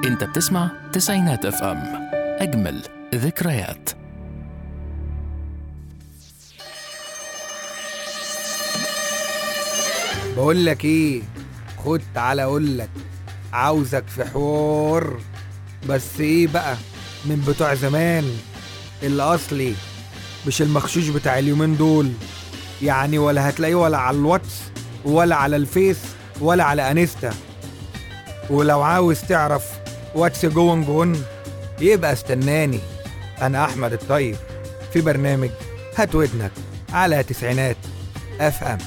انت بتسمع تسعينات اف ام اجمل ذكريات بقول لك ايه خد تعالى اقول لك عاوزك في حوار بس ايه بقى من بتوع زمان الاصلي مش المخشوش بتاع اليومين دول يعني ولا هتلاقيه ولا على الواتس ولا على الفيس ولا على انستا ولو عاوز تعرف واتس جون جون يبقى استناني انا احمد الطيب في برنامج هات ودنك على تسعينات اف ام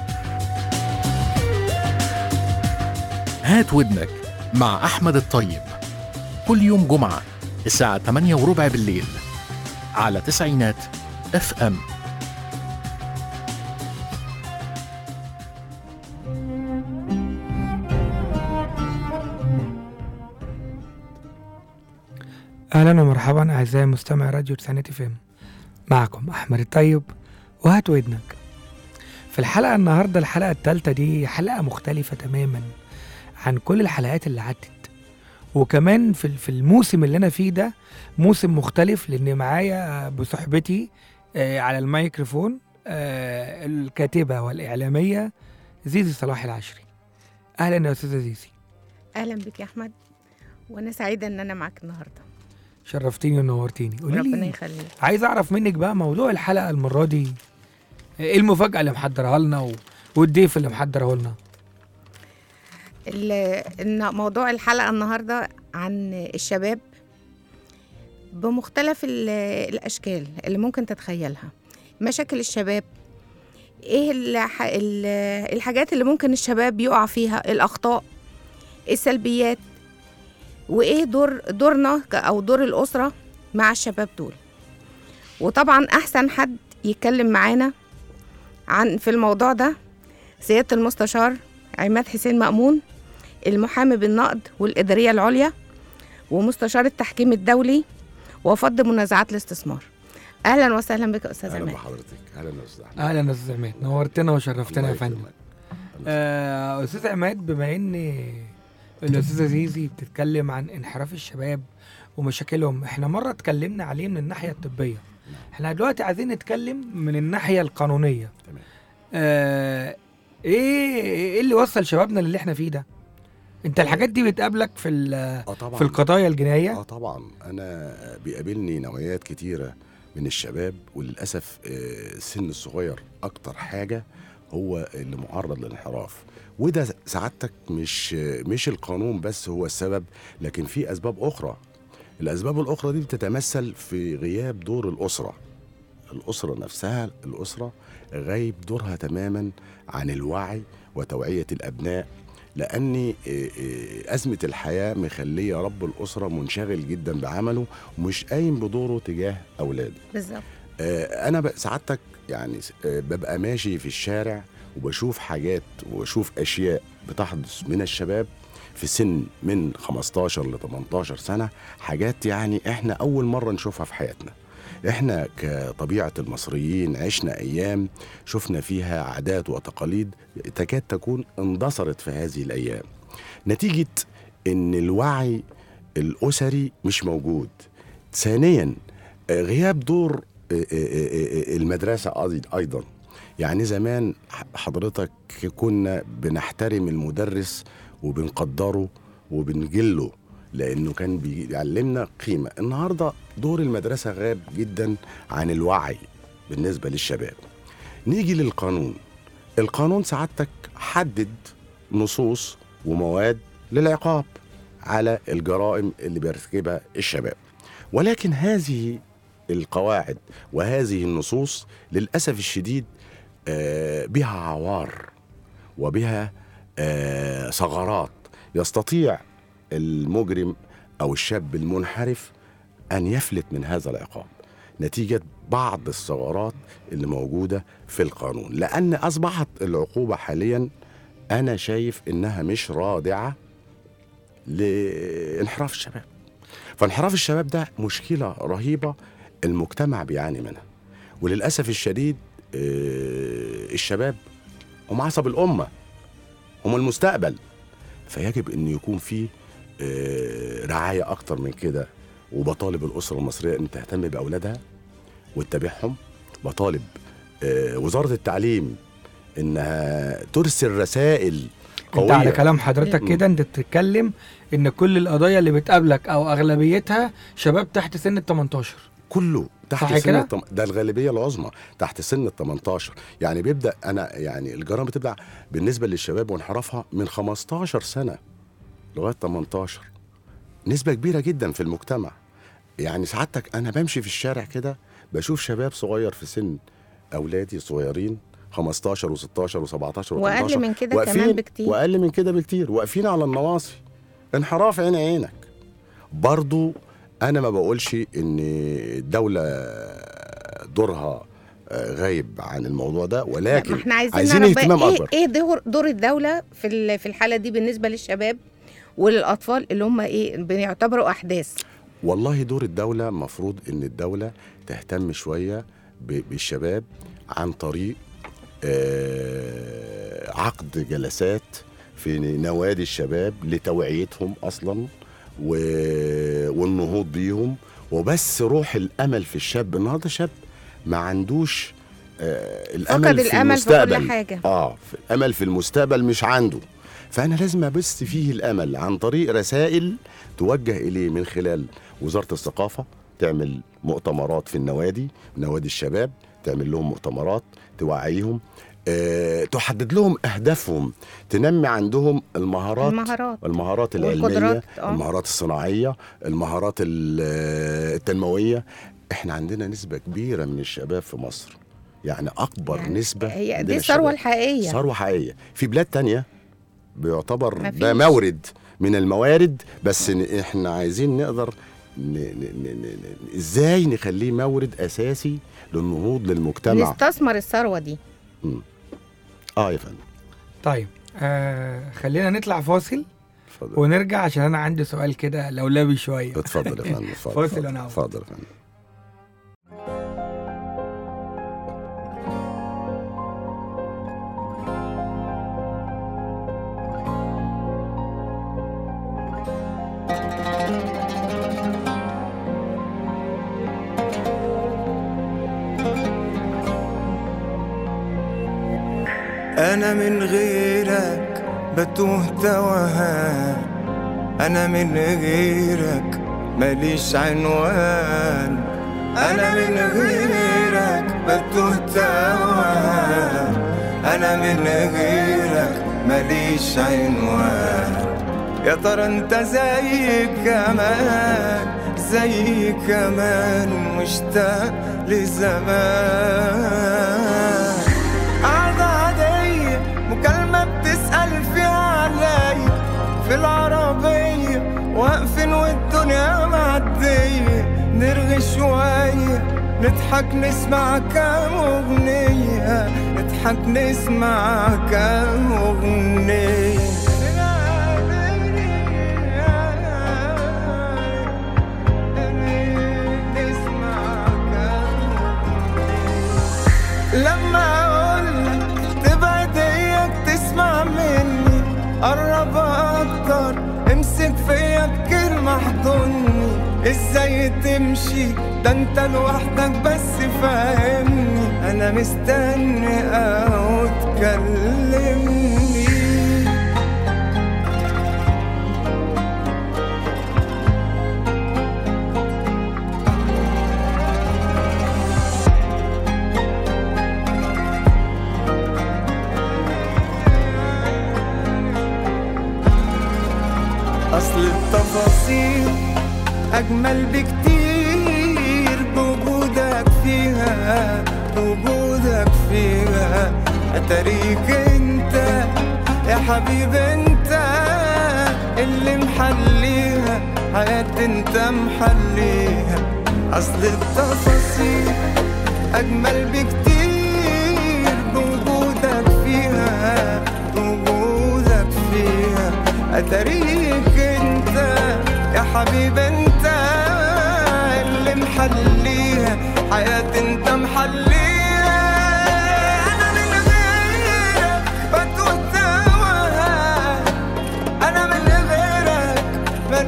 هات ودنك مع احمد الطيب كل يوم جمعة الساعة 8 وربع بالليل على تسعينات اف ام اهلا ومرحبا اعزائي مستمع راديو تسعينات اف ام معكم احمد الطيب وهات ودنك في الحلقه النهارده الحلقه الثالثه دي حلقه مختلفه تماما عن كل الحلقات اللي عدت وكمان في في الموسم اللي انا فيه ده موسم مختلف لان معايا بصحبتي آه، على الميكروفون آه، الكاتبه والاعلاميه زيزي صلاح العشري اهلا يا استاذه زيزي اهلا بك يا احمد وانا سعيده ان انا معاك النهارده شرفتيني ونورتيني قولي ربنا لي يخليك عايز اعرف منك بقى موضوع الحلقه المره دي ايه المفاجاه اللي محضرها لنا و... والضيف اللي محضره لنا ال- إن موضوع الحلقه النهارده عن الشباب بمختلف ال- الاشكال اللي ممكن تتخيلها مشاكل الشباب ايه الح... ال- الحاجات اللي ممكن الشباب يقع فيها الاخطاء السلبيات وايه دور دورنا ك- او دور الاسره مع الشباب دول وطبعا احسن حد يتكلم معانا عن في الموضوع ده سياده المستشار عماد حسين مأمون المحامي بالنقد والإدارية العليا ومستشار التحكيم الدولي وفض منازعات الاستثمار أهلا وسهلا بك يا أستاذ اهلا عماد بحضرتك اهلا يا استاذ احمد اهلا يا استاذ عماد نورتنا وشرفتنا الله يا فندم يكرمك. آه، استاذ عماد بما ان الاستاذه زيزي بتتكلم عن انحراف الشباب ومشاكلهم احنا مره اتكلمنا عليه من الناحيه الطبيه احنا دلوقتي عايزين نتكلم من الناحيه القانونيه تمام. آه ايه ايه اللي وصل شبابنا للي احنا فيه ده انت الحاجات دي بتقابلك في ال- اه طبعا في القضايا الجنائيه اه طبعا انا بيقابلني نوعيات كتيره من الشباب وللاسف آه، السن الصغير اكتر حاجه هو اللي معرض للانحراف وده سعادتك مش مش القانون بس هو السبب لكن في اسباب اخرى الاسباب الاخرى دي بتتمثل في غياب دور الاسره الاسره نفسها الاسره غايب دورها تماما عن الوعي وتوعيه الابناء لان إيه إيه أزمة الحياة مخلية رب الأسرة منشغل جدا بعمله ومش قايم بدوره تجاه أولاده بالظبط آه، أنا ب- سعادتك يعني س- آه، ببقى ماشي في الشارع وبشوف حاجات وبشوف أشياء بتحدث من الشباب في سن من 15 ل 18 سنة حاجات يعني إحنا أول مرة نشوفها في حياتنا إحنا كطبيعة المصريين عشنا أيام شفنا فيها عادات وتقاليد تكاد تكون اندثرت في هذه الأيام نتيجة إن الوعي الأسري مش موجود ثانيا آه، غياب دور آه، آه، آه، آه، المدرسة أيض- أيضا يعني زمان ح- حضرتك كنا بنحترم المدرس وبنقدره وبنجله لأنه كان بيعلمنا قيمة النهاردة دور المدرسة غاب جدا عن الوعي بالنسبة للشباب نيجي للقانون القانون سعادتك حدد نصوص ومواد للعقاب على الجرائم اللي بيرتكبها الشباب ولكن هذه القواعد وهذه النصوص للأسف الشديد آه، بها عوار وبها آه، ثغرات يستطيع المجرم أو الشاب المنحرف أن يفلت من هذا العقاب نتيجة بعض الثغرات اللي موجودة في القانون لأن أصبحت العقوبة حاليا أنا شايف إنها مش رادعة لانحراف الشباب فانحراف الشباب ده مشكلة رهيبة المجتمع بيعاني منها وللأسف الشديد آه، الشباب هم عصب الأمة هم المستقبل فيجب أن يكون في آه، رعايه اكتر من كده وبطالب الاسره المصريه ان تهتم باولادها وتتابعهم بطالب آه، وزاره التعليم انها ترسل رسائل انت على قويه كلام حضرتك مم. كده انت بتتكلم ان كل القضايا اللي بتقابلك او اغلبيتها شباب تحت سن ال 18 كله صح تحت سن كده؟ التم... ده الغالبيه العظمى تحت سن ال 18 يعني بيبدا انا يعني الجرائم بتبدا بالنسبه للشباب وانحرافها من 15 سنه لغايه 18 نسبه كبيره جدا في المجتمع يعني سعادتك انا بمشي في الشارع كده بشوف شباب صغير في سن اولادي صغيرين 15 و16 و17 و18 واقل من كده كمان بكتير واقل من كده بكتير واقفين على النواصي انحراف عين عينك برضو انا ما بقولش ان الدوله دورها آه، غايب عن الموضوع ده لا، ولكن ما احنا عايزين, عايزين نعرف بقى اهتمام ايه أكبر. ايه دور دور الدوله في ال- في الحاله دي بالنسبه للشباب وللاطفال اللي هم ايه بيعتبروا احداث والله دور الدولة مفروض إن الدولة تهتم شوية ب- بالشباب عن طريق آه، عقد جلسات في نوادي الشباب لتوعيتهم أصلا و- والنهوض بيهم وبس روح الأمل في الشاب النهارده شاب ما عندوش آه، الأمل فقد في الامل في كل المستقبل حاجه اه في الامل في المستقبل مش عنده فانا لازم ابث فيه الامل عن طريق رسائل توجه اليه من خلال وزاره الثقافه تعمل مؤتمرات في النوادي نوادي الشباب تعمل لهم مؤتمرات توعيهم أه تحدد لهم اهدافهم تنمي عندهم المهارات المهارات المهارات العلميه والقدرات اه المهارات الصناعيه المهارات ال- التنمويه احنا عندنا نسبه كبيره من الشباب في مصر يعني اكبر يعني نسبه هي عندنا دي الثروه الشباب. الحقيقيه ثروه حقيقيه في بلاد تانية بيعتبر مفيش. ده مورد من الموارد بس ن- احنا عايزين نقدر ن... ن... ن... ن... ن... ازاي نخليه مورد اساسي للنهوض للمجتمع نستثمر الثروه دي اه يا فندم طيب آه خلينا نطلع فاصل اتفضل ونرجع عشان انا عندي سؤال كده لولبي شويه اتفضل يا فندم اتفضل فاصل اتفضل. أنا عاوز. اتفضل يا فندم أنا من غيرك بتوه توهان أنا من غيرك ماليش عنوان أنا من غيرك بتوه توهان أنا من غيرك ماليش عنوان يا ترى انت زي كمان زي كمان مشتاق لزمان قعدة عادية مكالمة بتسأل فيها عليا في العربية واقفين والدنيا معدية نرغي شوية نضحك نسمع كام أغنية نضحك نسمع كام أغنية نسمع كام لما اقولك تبعد اياك تسمع مني قرب اكتر امسك فيا بكلمة احضني ازاي تمشي ده انت لوحدك بس فاهمني انا مستني او تكلمني أصل التفاصيل أجمل بكتير بوجودك فيها بوجودك فيها أتاريك أنت يا حبيب أنت اللي محليها حياتي أنت محليها أصل التفاصيل أجمل بكتير بوجودك فيها بوجودك فيها أتاريك أنت يا حبيب أنت اللي محليها حياتي أنت محليها أنا من غيرك بتوه توهان أنا من غيرك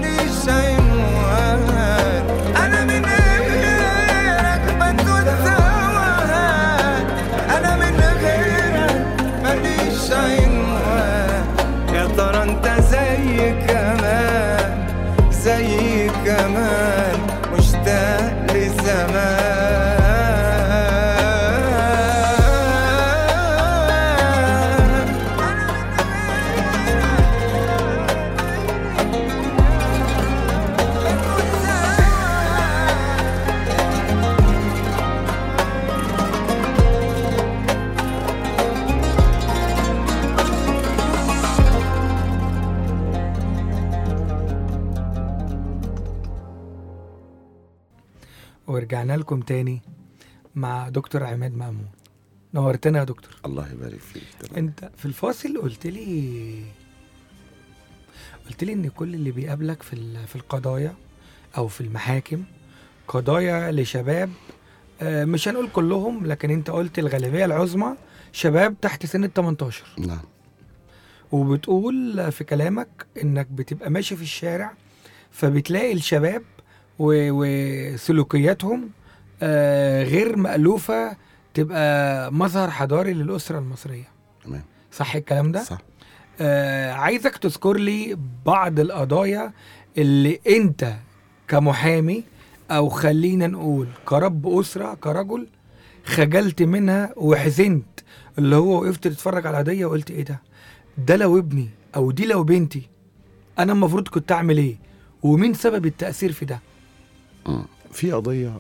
ورجعنا لكم تاني مع دكتور عماد مأمون نورتنا يا دكتور الله يبارك فيك تمام انت في الفاصل قلت لي قلت لي ان كل اللي بيقابلك في ال- في القضايا او في المحاكم قضايا لشباب آه، مش هنقول كلهم لكن انت قلت الغالبيه العظمى شباب تحت سن ال 18 نعم وبتقول في كلامك انك بتبقى ماشي في الشارع فبتلاقي الشباب و- وسلوكياتهم آه، غير مألوفة تبقى مظهر حضاري للأسرة المصرية تمام صح الكلام ده؟ صح آه عايزك تذكر لي بعض القضايا اللي انت كمحامي او خلينا نقول كرب اسره كرجل خجلت منها وحزنت اللي هو وقفت تتفرج على القضيه وقلت ايه ده ده لو ابني او دي لو بنتي انا المفروض كنت اعمل ايه ومين سبب التاثير في ده مم. في قضية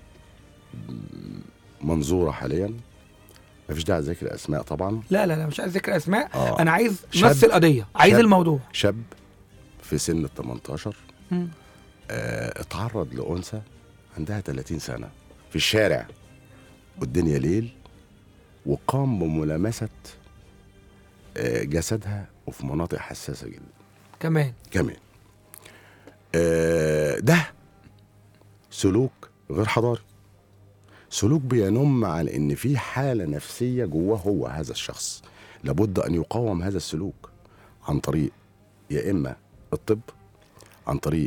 منظورة حاليا مفيش داعي ذكر اسماء طبعا لا لا لا مش عايز ذكر اسماء آه. انا عايز شاب- نفس القضيه عايز شاب. الموضوع شاب في سن ال 18 مم. آه، اتعرض لأنثى عندها 30 سنة في الشارع والدنيا ليل وقام بملامسة آه، جسدها وفي مناطق حساسة جدا كمان كمان آه، ده سلوك غير حضاري سلوك بينم على ان في حاله نفسيه جواه هو هذا الشخص لابد ان يقاوم هذا السلوك عن طريق يا اما الطب عن طريق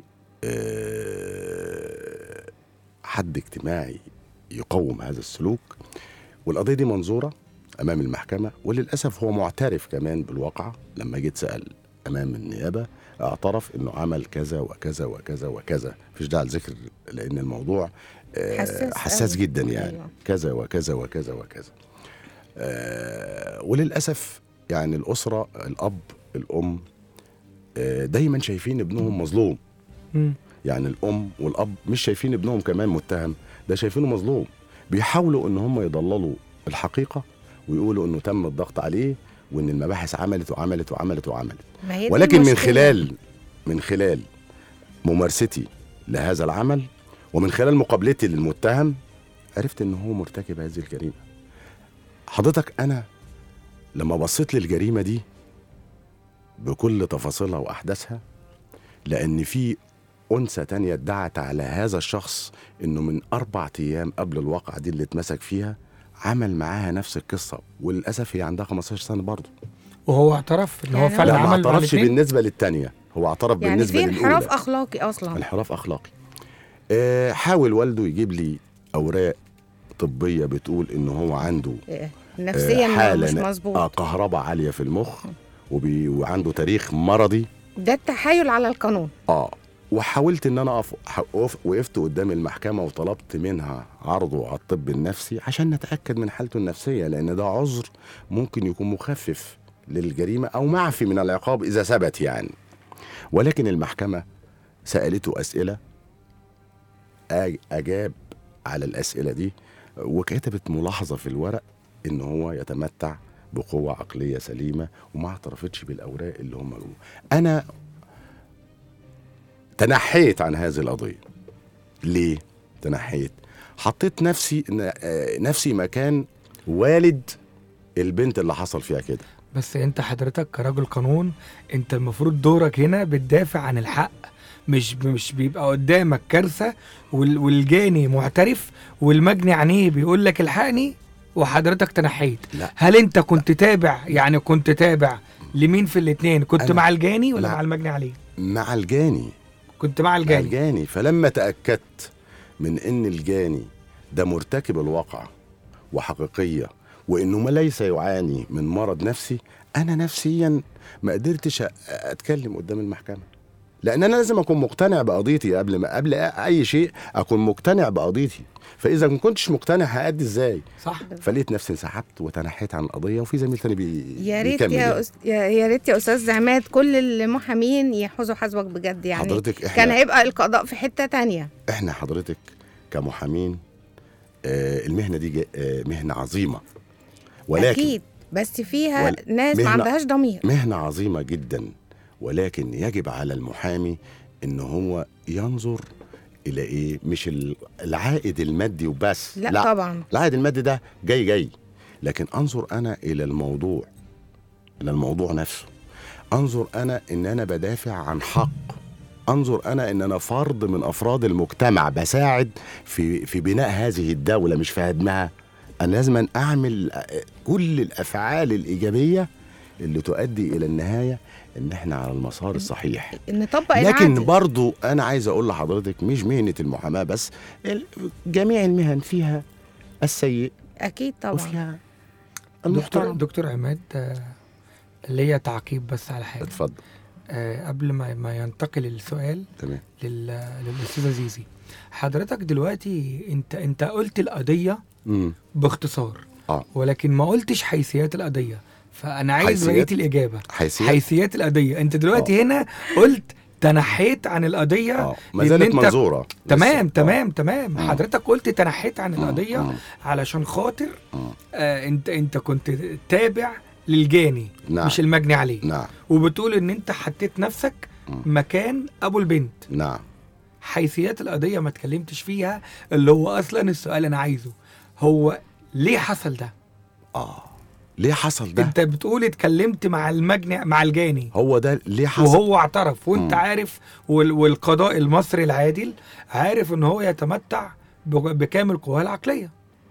آه، حد اجتماعي يقوم هذا السلوك والقضيه دي منظوره امام المحكمه وللاسف هو معترف كمان بالواقعه لما جيت سال امام النيابه اعترف انه عمل كذا وكذا وكذا وكذا مفيش داعي لذكر لان الموضوع آه، حساس حساس أوي. جدا يعني أيوة. كذا وكذا وكذا وكذا آه، وللاسف يعني الاسره الاب الام آه، دايما شايفين ابنهم مظلوم مم. يعني الام والاب مش شايفين ابنهم كمان متهم ده شايفينه مظلوم بيحاولوا ان هم يضللوا الحقيقه ويقولوا انه تم الضغط عليه وان المباحث عملت وعملت وعملت وعملت ما هي دي ولكن من المشكلة. خلال من خلال ممارستي لهذا العمل ومن خلال مقابلتي للمتهم عرفت ان هو مرتكب هذه الجريمه حضرتك انا لما بصيت للجريمه دي بكل تفاصيلها واحداثها لان في انثى تانية ادعت على هذا الشخص انه من اربع ايام قبل الواقعه دي اللي اتمسك فيها عمل معاها نفس القصه وللاسف هي عندها 15 سنه برضه وهو اعترف ان هو يعني فعلا لا ما عمل مع اعترفش الاتنين؟ بالنسبه للتانية هو اعترف يعني بالنسبه في للاولى انحراف اخلاقي اصلا انحراف اخلاقي آه حاول والده يجيب لي اوراق طبيه بتقول ان هو عنده إيه، آه، نفسيا حالة مش ن- مظبوط آه كهرباء عاليه في المخ وبي وعنده تاريخ مرضي ده التحايل على القانون اه وحاولت ان انا اقف ح- وقف- وقفت قدام المحكمه وطلبت منها عرضه على الطب النفسي عشان نتاكد من حالته النفسيه لان ده عذر ممكن يكون مخفف للجريمه او معفي من العقاب اذا ثبت يعني ولكن المحكمه سالته اسئله أج- اجاب على الاسئله دي وكتبت ملاحظه في الورق ان هو يتمتع بقوه عقليه سليمه وما اعترفتش بالاوراق اللي هم قالوها انا تنحيت عن هذه القضيه ليه تنحيت حطيت نفسي آه، نفسي مكان والد البنت اللي حصل فيها كده بس انت حضرتك كراجل قانون انت المفروض دورك هنا بتدافع عن الحق مش مش بيبقى قدامك كارثه وال- والجاني معترف والمجني عليه بيقول لك الحقني وحضرتك تنحيت لا. هل انت كنت تابع يعني كنت تابع لمين في الاثنين كنت أنا- مع الجاني ولا مع- مع المجني عليه مع الجاني كنت مع مع الجاني الجاني فلما تاكدت من ان الجاني ده مرتكب الواقع وحقيقيه وانه ما ليس يعاني من مرض نفسي انا نفسيا ما قدرتش أ- اتكلم قدام المحكمه لان انا لازم اكون مقتنع بقضيتي قبل ما قبل اي شيء اكون مقتنع بقضيتي فاذا ما كنتش مقتنع هادي ازاي صح فلقيت نفسي انسحبت وتنحيت عن القضيه وفي زميل تاني بي يا ريت بيكمل يا يعني. أس... يا يا ريت يا استاذ عماد كل المحامين يحوزوا حذوك بجد يعني حضرتك احنا كان هيبقى القضاء في حته تانية احنا حضرتك كمحامين آه المهنه دي جا- آه مهنه عظيمه ولكن اكيد بس فيها ول- ناس ما مهنة- عندهاش ضمير مهنه عظيمه جدا ولكن يجب على المحامي ان هو ينظر الى ايه مش ال- العائد المادي وبس لا, لا طبعا العائد المادي ده جاي جاي لكن انظر انا الى الموضوع الى الموضوع نفسه انظر انا ان انا بدافع عن حق انظر انا ان انا فرد من افراد المجتمع بساعد في في بناء هذه الدوله مش في هدمها انا لازم اعمل كل الافعال الايجابيه اللي تؤدي الى النهايه ان احنا على المسار الصحيح نطبق لكن العدل برضو انا عايز اقول لحضرتك مش مهنه المحاماه بس ال- جميع المهن فيها السيء اكيد طبعا وفيها دكتور المحترم دكتور عماد آه، ليا تعقيب بس على حاجه اتفضل آه، قبل ما ما ينتقل السؤال تمام لل- للاستاذه زيزي حضرتك دلوقتي انت انت قلت القضيه امم باختصار اه ولكن ما قلتش حيثيات القضيه فانا عايز حيثيات؟ بقيه الاجابه حيثيات حيثيات القضيه انت دلوقتي هنا قلت تنحيت عن القضيه اه ما لأن زالت أنت- منظوره تمام لسه. تمام تمام مم. حضرتك قلت تنحيت عن آه. القضيه مم. علشان خاطر مم. آه انت انت كنت تابع للجاني نعم مش المجني عليه نعم وبتقول ان انت حطيت نفسك مم. مكان ابو البنت نعم حيثيات القضيه ما اتكلمتش فيها اللي هو اصلا السؤال انا عايزه هو ليه حصل ده اه ليه حصل ده انت بتقول اتكلمت مع المجني مع الجاني هو ده ليه حصل وهو اعترف وانت مم. عارف وال- والقضاء المصري العادل عارف ان هو يتمتع ب- بكامل قواه العقليه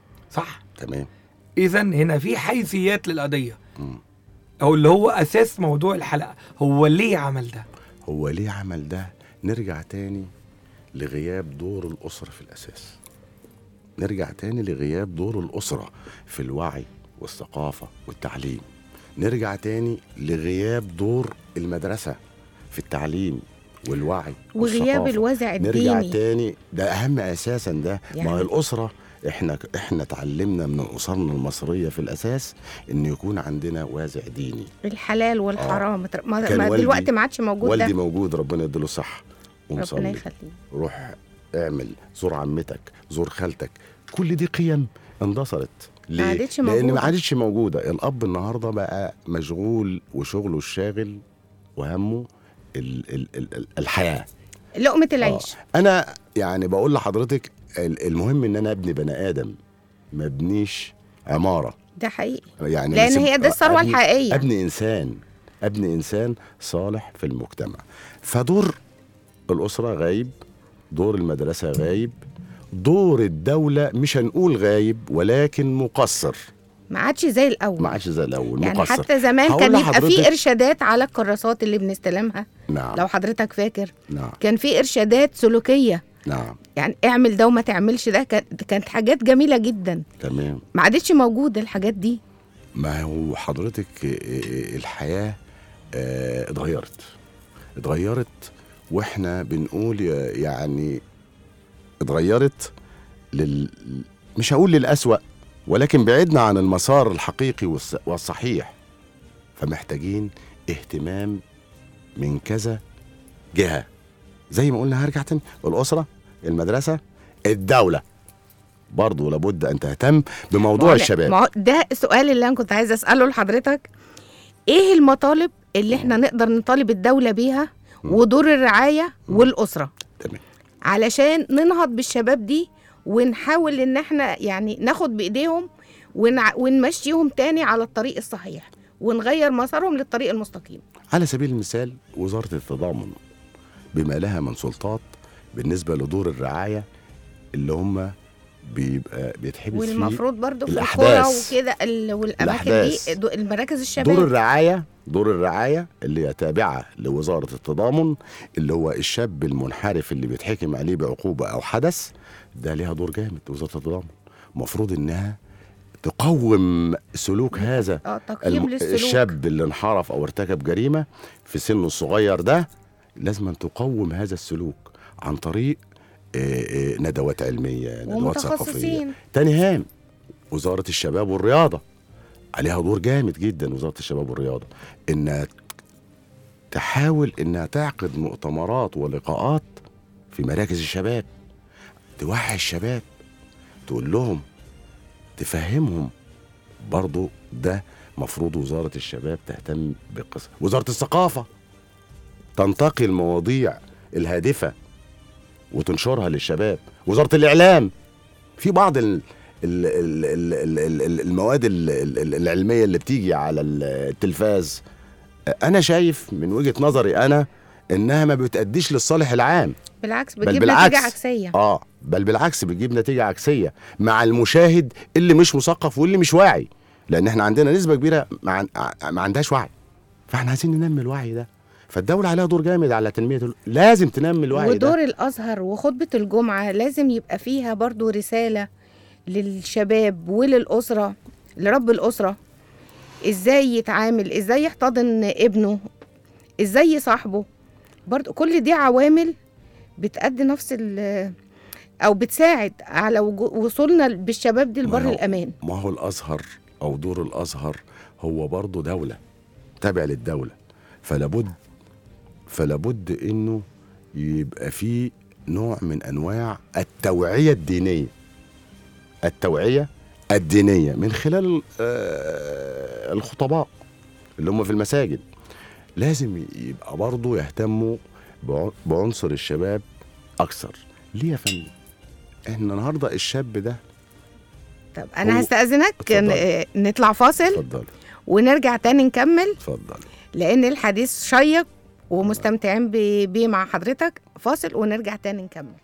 صح تمام اذا هنا في حيثيات للقضيه مم. او اللي هو اساس موضوع الحلقه هو ليه عمل ده هو ليه عمل ده نرجع تاني لغياب دور الأسرة في الأساس نرجع تاني لغياب دور الأسرة في الوعي والثقافة والتعليم نرجع تاني لغياب دور المدرسة في التعليم والوعي وغياب والثقافة. الوازع نرجع الديني تاني ده أهم أساسا ده يعني- ما هي الأسرة احنا احنا اتعلمنا من اسرنا المصريه في الاساس ان يكون عندنا وازع ديني الحلال والحرام ما, كان ما والدي- دلوقتي ما عادش موجود والدي ده موجود ربنا يديله الصحه ربنا ومصلي يخليه روح اعمل زور عمتك زور خالتك كل دي قيم اندثرت ليه؟ عادتش لان موجودة. ما عادتش موجوده الاب النهارده بقى مشغول وشغله الشاغل وهمه ال ال ال ال الحياه لقمة العيش انا يعني بقول لحضرتك ال- المهم ان انا ابني بني ادم ما ابنيش عماره ده حقيقي يعني لان نسيب- هي دي الثروه أبني- الحقيقيه ابني انسان ابني انسان صالح في المجتمع فدور الاسره غايب دور المدرسه غايب دور الدوله مش هنقول غايب ولكن مقصر ما عادش زي الاول ما عادش زي الاول يعني مقصر حتى زمان هقول كان يبقى في لحضرتك- ارشادات على الكراسات اللي بنستلمها نعم لو حضرتك فاكر نعم كان في ارشادات سلوكيه نعم يعني اعمل ده وما تعملش ده كانت كانت حاجات جميله جدا تمام ما عادتش موجوده الحاجات دي ما هو حضرتك آه، آه، الحياة آه، اتغيرت اتغيرت واحنا بنقول يا- يعني اتغيرت لل مش هقول للأسوأ ولكن بعدنا عن المسار الحقيقي والص- والصحيح فمحتاجين اهتمام من كذا جهة زي ما قلنا هرجع تاني الأسرة المدرسة الدولة برضه لابد أن تهتم بموضوع ما هو- الشباب ما هو ده السؤال اللي انا كنت عايزه اساله لحضرتك ايه المطالب اللي احنا نقدر نطالب الدوله بيها ودور الرعايه والاسره تمام علشان ننهض بالشباب دي ونحاول ان احنا يعني ناخد بايديهم ونع... ونمشيهم تاني على الطريق الصحيح ونغير مسارهم للطريق المستقيم على سبيل المثال وزارة التضامن بما لها من سلطات بالنسبة لدور الرعاية اللي هم بيبقى بيتحبس فيه والمفروض برضو في القرى الأحداث. وكده ال- والاماكن الأحداث. دي دو- المراكز دور الشباب الرعاية دور الرعاية اللي هي تابعة لوزارة التضامن اللي هو الشاب المنحرف اللي بيتحكم عليه بعقوبة أو حدث ده ليها دور جامد وزارة التضامن المفروض إنها تقوم سلوك هذا اه تقييم الم... للسلوك الشاب اللي انحرف او ارتكب جريمه في سنه الصغير ده لازم أن تقوم هذا السلوك عن طريق آه، آه، ندوات علميه ندوات ثقافيه ومتخصصين تاني هام وزاره الشباب والرياضه عليها دور جامد جدا وزاره الشباب والرياضه انها تحاول انها تعقد مؤتمرات ولقاءات في مراكز الشباب توعي الشباب تقول لهم تفهمهم برضو ده مفروض وزارة الشباب تهتم بالقصة وزارة الثقافة تنتقي المواضيع الهادفة وتنشرها للشباب وزاره الاعلام في بعض ال ال ال ال ال ال ال المواد ال- ال- ال- العلميه اللي بتيجي على التلفاز انا شايف من وجهه نظري انا انها ما بتأديش للصالح العام بالعكس بل بتجيب بالعكس. نتيجه عكسيه اه بل بالعكس بتجيب نتيجه عكسيه مع المشاهد اللي مش مثقف واللي مش واعي لان احنا عندنا نسبه كبيره ما, عن... ع- ما عندهاش وعي فاحنا عايزين ننمي الوعي ده فالدوله عليها دور جامد على تنميه ال... لازم تنمي الوعي ده ودور الازهر وخطبه الجمعه لازم يبقى فيها برضو رساله للشباب وللاسره لرب الاسره ازاي يتعامل ازاي يحتضن ابنه ازاي يصاحبه برضو كل دي عوامل بتأدي نفس ال او بتساعد على وجو- وصولنا بالشباب دي ما لبر هو- الامان ما هو الازهر او دور الازهر هو برضه دوله تابع للدوله فلابد فلابد انه يبقى في نوع من انواع التوعيه الدينيه التوعيه الدينيه من خلال آه، الخطباء اللي هم في المساجد لازم يبقى برضه يهتموا بع- بعنصر الشباب اكثر ليه يا فندم احنا النهارده الشاب ده طب انا هو- هستأذنك اتفضلي. ن- نطلع فاصل اتفضل ونرجع تاني نكمل اتفضل لان الحديث شيق ومستمتعين ب- بيه مع حضرتك فاصل ونرجع تاني نكمل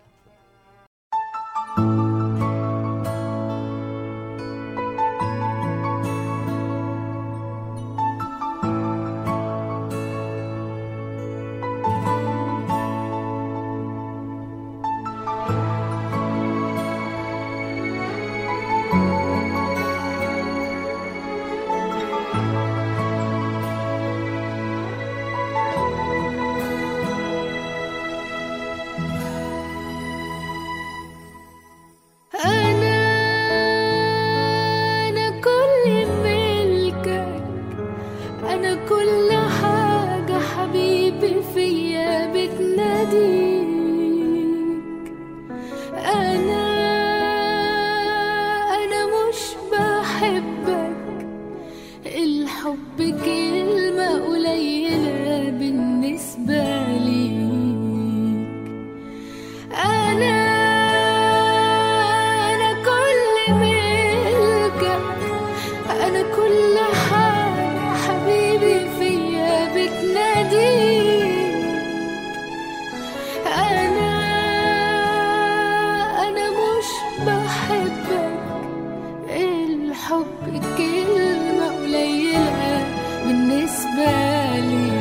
أنا أنا كل ملكك أنا كل حاجة حبيبي فيا بتناديك أنا أنا مش بحبك الحب كلمة قليلة بالنسبة ليك أنا أنا كل ملكك أنا كل حاجة حبيبي فيا بتناديك أنا أنا مش بحبك الحب كلمة قليلة بالنسبة لي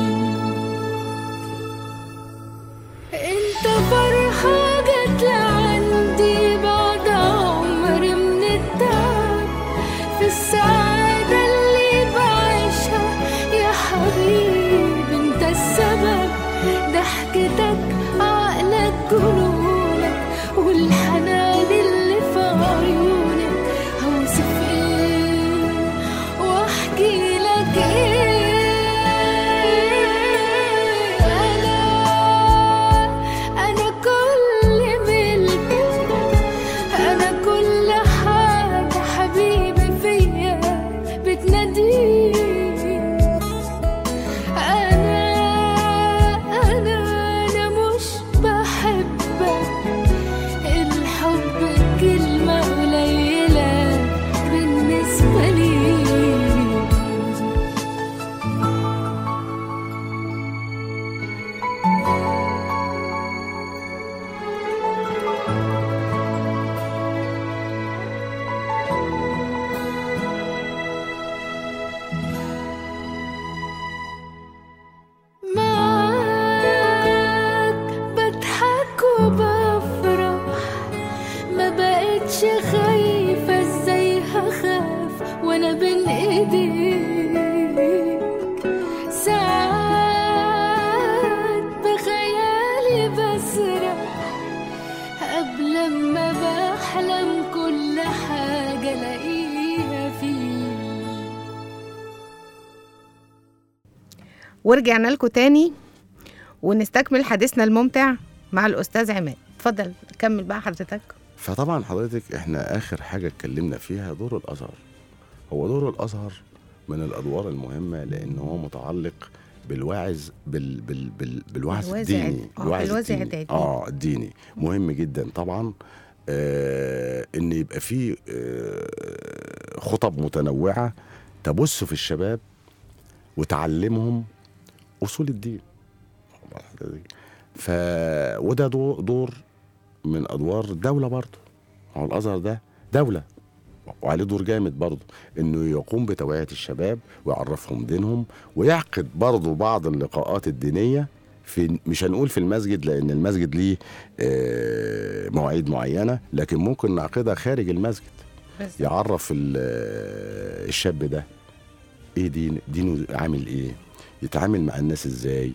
انت فرحة جت لعندي بعد عمر من التعب في السعادة اللي بعيشها يا حبيبي انت السبب ضحكتك عقلك جنونك والحنان اللي في عيونك هوصف ايه واحكي لك ايه انا انا كل ملكك انا كل حاجه حبيبي فيا بتناديك انا انا انا مش بحبك الحب كلمه قليله بالنسبه لي معاك بضحك وبفرح ما بقتش خايفة ازاي هخاف وانا بين ايديك ساعات بخيالي بسرح قبل ما بحلم كل حاجة الاقيها فيك ورجعنا لكم تاني ونستكمل حديثنا الممتع مع الأستاذ عماد اتفضل كمل بقى حضرتك فطبعا حضرتك احنا اخر حاجه اتكلمنا فيها دور الازهر هو دور الازهر من الادوار المهمه لان هو متعلق بالواعظ بال بال بال بالوعظ بالوازع الديني الد- آه، بالوعظ بالوازع الديني. الديني. اه الديني مهم جدا طبعا آه ان يبقى في آه خطب متنوعه تبث في الشباب وتعلمهم اصول الدين ف وده دور, دور من ادوار الدوله برضه هو الازهر ده دوله وعليه دور جامد برضه انه يقوم بتوعيه الشباب ويعرفهم دينهم ويعقد برضه بعض اللقاءات الدينيه في مش هنقول في المسجد لان المسجد ليه آه، مواعيد معينه لكن ممكن نعقدها خارج المسجد بس يعرف ال- آه، الشاب ده ايه دين دينه عامل ايه يتعامل مع الناس ازاي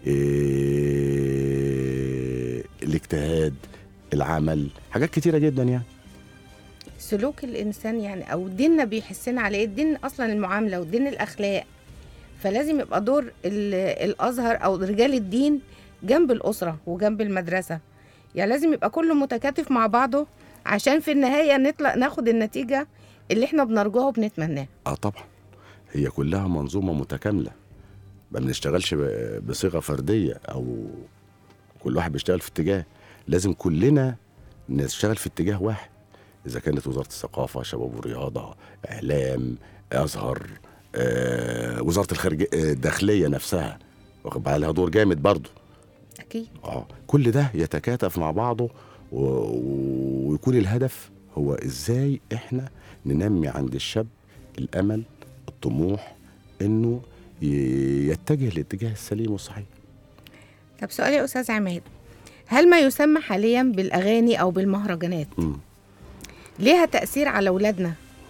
إيه الاجتهاد العمل حاجات كتيره جدا يعني سلوك الانسان يعني او ديننا بيحسنا على ايه الدين اصلا المعامله ودين الاخلاق فلازم يبقى دور ال- الازهر او رجال الدين جنب الاسره وجنب المدرسه يعني لازم يبقى كله متكاتف مع بعضه عشان في النهايه نطلع ناخد النتيجه اللي احنا بنرجوها وبنتمناها اه طبعا هي كلها منظومه متكامله ما بنشتغلش ب- بصيغه فرديه او كل واحد بيشتغل في اتجاه لازم كلنا نشتغل في اتجاه واحد اذا كانت وزاره الثقافه شباب ورياضه اعلام ازهر آه، وزاره الخارجيه آه، الداخليه نفسها واخد بالها لها دور جامد برضه اكيد اه كل ده يتكاتف مع بعضه و... و- ويكون الهدف هو ازاي احنا ننمي عند الشاب الامل الطموح انه ي... يتجه الاتجاه السليم والصحيح طب سؤال يا استاذ عماد هل ما يسمى حاليا بالاغاني او بالمهرجانات مم. ليها تاثير على اولادنا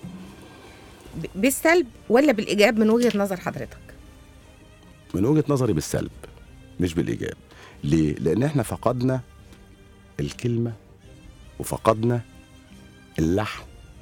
ب- بالسلب ولا بالايجاب من وجهه نظر حضرتك من وجهه نظري بالسلب مش بالايجاب ليه لان احنا فقدنا الكلمه وفقدنا اللحن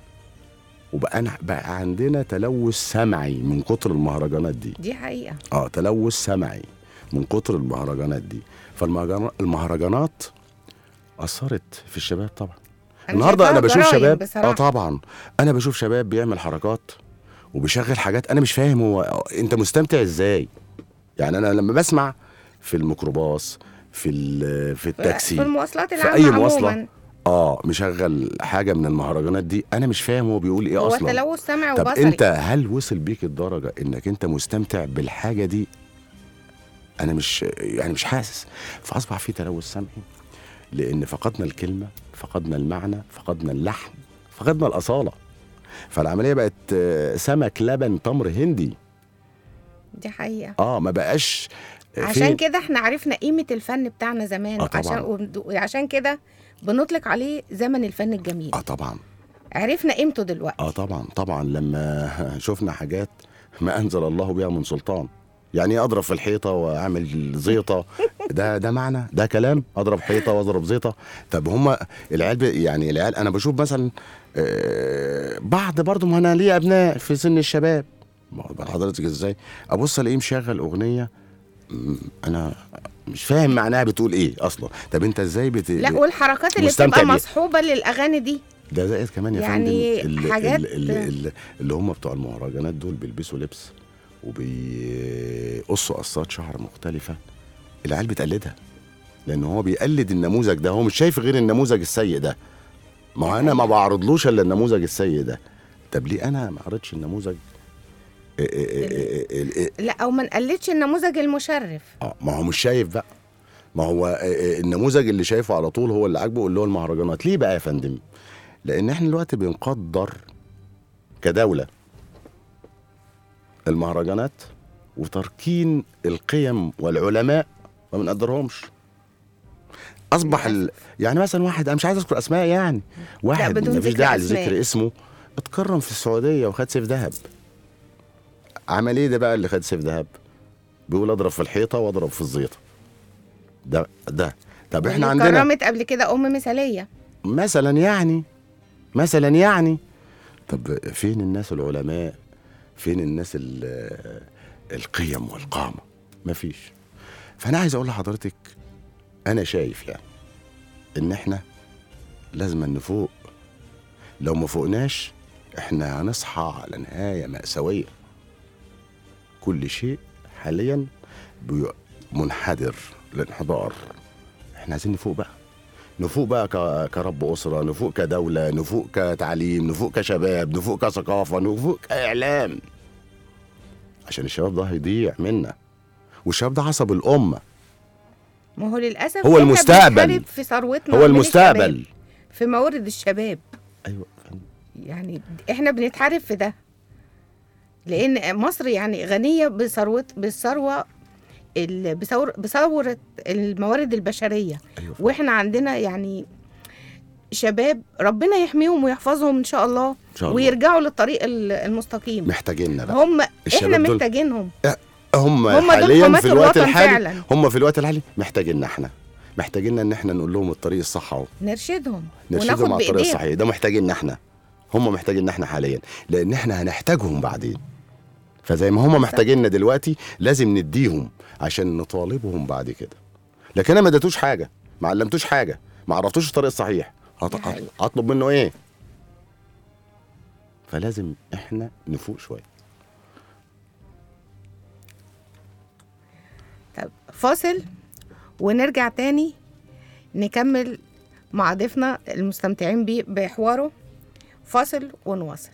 وبقى أنا- بقى عندنا تلوث سمعي من كتر المهرجانات دي دي حقيقه اه تلوث سمعي من كتر المهرجانات دي فالمهرجانات اثرت في الشباب طبعا أنا النهارده انا شايفاها بشوف جرايم شباب بصراحة. اه طبعا انا بشوف شباب بيعمل حركات وبيشغل حاجات انا مش فاهم هو انت مستمتع ازاي يعني انا لما بسمع في الميكروباص في ال- في التاكسي في المواصلات في العامه اي مواصله عموما اه مشغل حاجه من المهرجانات دي انا مش فاهم هو بيقول ايه هو اصلا تلوث سمعي طب وبصري انت هل وصل بيك الدرجه انك انت مستمتع بالحاجه دي انا مش يعني مش حاسس فاصبح في تلوث سمعي لان فقدنا الكلمه فقدنا المعنى فقدنا اللحن فقدنا الاصاله فالعمليه بقت آه، سمك لبن تمر هندي دي حقيقه اه ما بقاش آه، عشان فين- كده احنا عرفنا قيمه الفن بتاعنا زمان آه طبعاً. عشان وبد- عشان كده بنطلق عليه زمن الفن الجميل اه طبعا عرفنا قيمته دلوقتي اه طبعا طبعا لما شفنا حاجات ما انزل الله بها من سلطان يعني ايه اضرب في الحيطه واعمل زيطه ده ده معنى ده كلام اضرب حيطه واضرب زيطه طب هما العيال بي- يعني العيال انا بشوف مثلا آه، بعض برضه ما انا ليا ابناء في سن الشباب ما هو حضرتك ازاي ابص الاقيه مشغل اغنيه م، انا مش فاهم معناها بتقول ايه اصلا طب انت ازاي بت... لا والحركات اللي مستمتع بتبقى بيها. مصحوبه للاغاني دي ده زائد كمان يا يعني فندم اللي, حاجات- اللي, اللي, اللي, اللي هم بتوع المهرجانات دول بيلبسوا لبس وبيقصوا قصات شعر مختلفة العيال بتقلدها لأن هو بيقلد النموذج ده هو مش شايف غير النموذج السيء ده ما هو أنا ما بعرضلوش إلا النموذج السيء ده طب ليه أنا ما أعرضش النموذج إيه إيه إيه إيه إيه لا او ما نقلدش النموذج المشرف اه ما هو مش شايف بقى ما هو آه، آه، النموذج اللي شايفه على طول هو اللي عاجبه اللي هو المهرجانات ليه بقى يا فندم لان احنا دلوقتي بنقدر كدوله المهرجانات وتركين القيم والعلماء ما بنقدرهمش اصبح ال... يعني مثلا واحد انا مش عايز اذكر اسماء يعني واحد بدون مفيش ذكر داعي أسماء. لذكر اسمه اتكرم في السعوديه وخد سيف ذهب عمل ايه ده بقى اللي خد سيف ذهب بيقول اضرب في الحيطه واضرب في الزيطه ده ده طب احنا واللي عندنا كرمت قبل كده ام مثاليه مثلا يعني مثلا يعني طب فين الناس العلماء فين الناس ال- القيم والقامة مفيش فأنا عايز أقول لحضرتك أنا شايف يعني إن إحنا لازم نفوق لو ما فوقناش إحنا هنصحى على نهاية مأساوية كل شيء حاليا بي- منحدر الانحدار احنا عايزين نفوق بقى نفوق بقى ك- كرب اسره نفوق كدوله نفوق كتعليم نفوق كشباب نفوق كثقافه نفوق كاعلام عشان الشباب ده هيضيع منا والشباب ده عصب الامه ما هو للاسف هو إحنا المستقبل. بنحارب في ثروتنا هو من المستقبل الشباب، في موارد الشباب ايوه يعني احنا بنتحارب في ده لان مصر يعني غنيه بثروه بالثروه ال- بثور بثوره الموارد البشريه ايوه واحنا عندنا يعني شباب ربنا يحميهم ويحفظهم ان شاء الله ان شاء الله ويرجعوا للطريق ال- المستقيم محتاجيننا بقى هم الشباب احنا دول- محتاجينهم هم, هم دول حاليا حماة في الوقت الوطن الحالي فعلا هم في الوقت الحالي محتاجيننا احنا محتاجيننا ان احنا نقول لهم الطريق الصح اهو نرشدهم نرشدهم وناخد على الطريق بايديهم الصحيح ده محتاجيننا احنا هم محتاجيننا احنا حاليا لان احنا هنحتاجهم بعدين فزي ما هم محتاجيننا دلوقتي لازم نديهم عشان نطالبهم بعد كده لكن انا ما اديتوش حاجه ما علمتوش حاجه ما عرفتوش الطريق الصحيح هط- دي حقيقة. اطلب منه ايه فلازم احنا نفوق شويه طب فاصل ونرجع تاني نكمل مع ضيفنا المستمتعين بيه بحواره فاصل ونواصل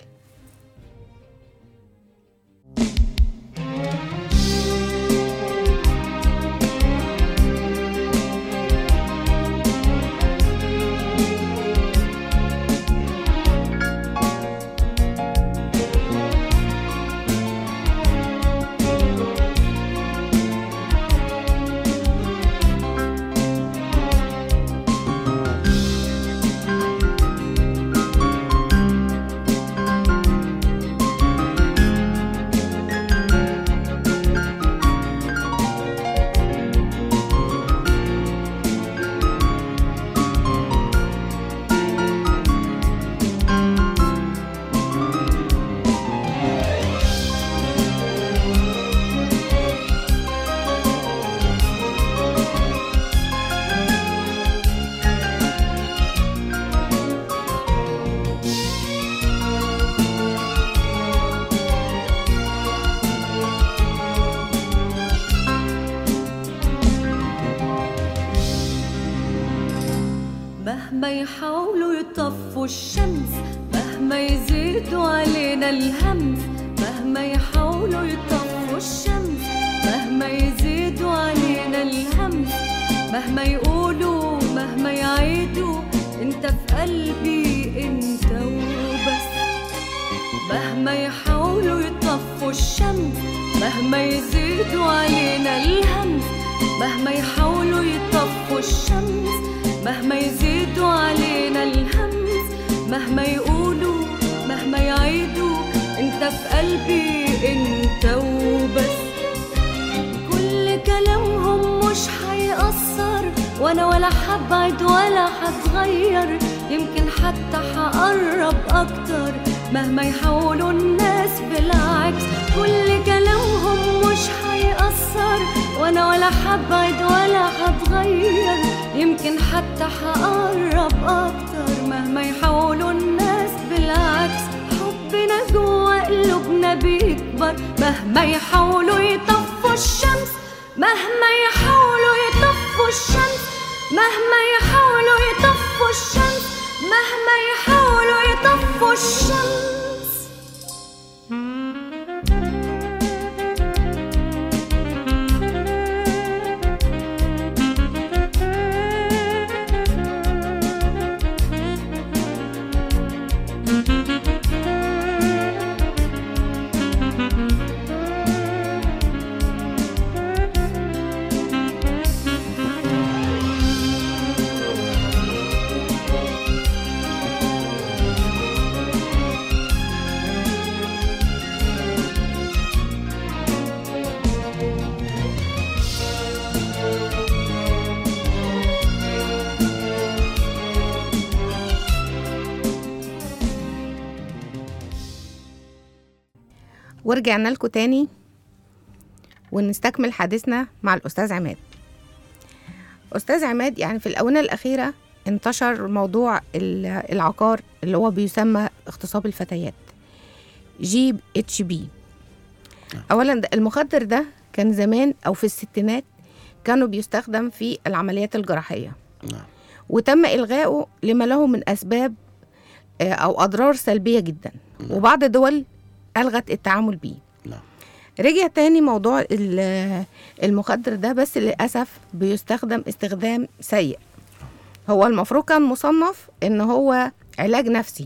مهما يحاولوا يطفوا الشمس مهما يزيدوا علينا الهمس مهما يحاولوا يطفوا الشمس مهما يزيدوا علينا الهمس مهما يقولوا مهما يعيدوا انت في قلبي انت وبس مهما يحاولوا يطفوا الشمس مهما يزيدوا علينا الهمس مهما يحاولوا يطفوا الشمس مهما يزيدوا علينا الهمس مهما يقولوا مهما يعيدوا انت في قلبي انت وبس كل كلامهم مش هيأثر وانا ولا حبعد ولا هتغير يمكن حتى هقرب اكتر مهما يحاولوا الناس بالعكس كل كلامهم مش هيأثر وانا ولا حبعد ولا هتغير يمكن حتى هقرب اكتر مهما يحاولوا الناس بالعكس حبنا جوا قلوبنا بيكبر مهما يحاولوا يطفوا الشمس مهما يحاولوا يطفوا الشمس مهما يحاولوا يطفوا الشمس مهما يحاولوا يطفوا الشمس ورجعنا لكم تاني ونستكمل حديثنا مع الأستاذ عماد أستاذ عماد يعني في الآونة الأخيرة انتشر موضوع ال- العقار اللي هو بيسمى اغتصاب الفتيات جي اتش بي أولا ده- المخدر ده كان زمان او في الستينات كانوا بيستخدم في العمليات الجراحيه نعم وتم الغائه لما له من اسباب آه، او اضرار سلبيه جدا وبعض الدول الغت التعامل بيه نعم رجع تاني موضوع ال- المخدر ده بس للأسف بيستخدم استخدام سيء هو المفروض كان مصنف ان هو علاج نفسي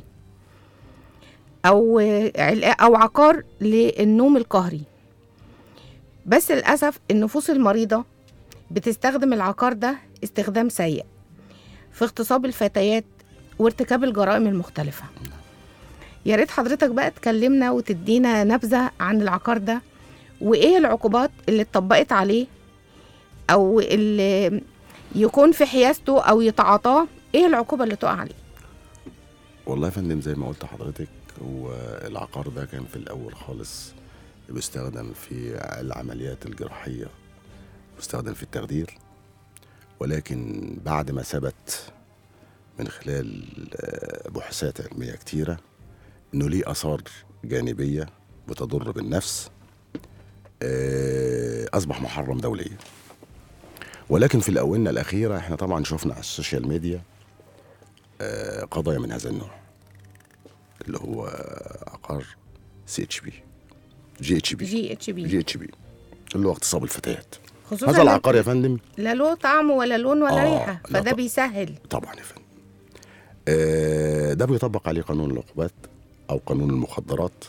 او علا- او عقار للنوم القهري بس للأسف النفوس المريضة بتستخدم العقار ده استخدام سيء في اغتصاب الفتيات وارتكاب الجرائم المختلفة يا ريت حضرتك بقى تكلمنا وتدينا نبذة عن العقار ده وايه العقوبات اللي اتطبقت عليه او اللي يكون في حيازته او يتعاطاه ايه العقوبة اللي تقع عليه والله يا فندم زي ما قلت لحضرتك هو العقار ده كان في الأول خالص بيستخدم في العمليات الجراحية بيستخدم في التخدير ولكن بعد ما ثبت من خلال آه، بحوثات علمية كتيرة إنه ليه آثار جانبية بتضر بالنفس آه، أصبح محرم دوليا ولكن في الآونة الأخيرة احنا طبعا شفنا على السوشيال ميديا آه، قضايا من هذا النوع اللي هو عقار سي اتش بي جي اتش بي جي اتش بي جي اتش بي اللي هو اغتصاب الفتيات خصوصا هذا العقار يا فندم لا له طعم ولا لون ولا آه، ريحة لا فده طبعا. بيسهل طبعا يا فندم آه، ده بيطبق عليه قانون العقوبات او قانون المخدرات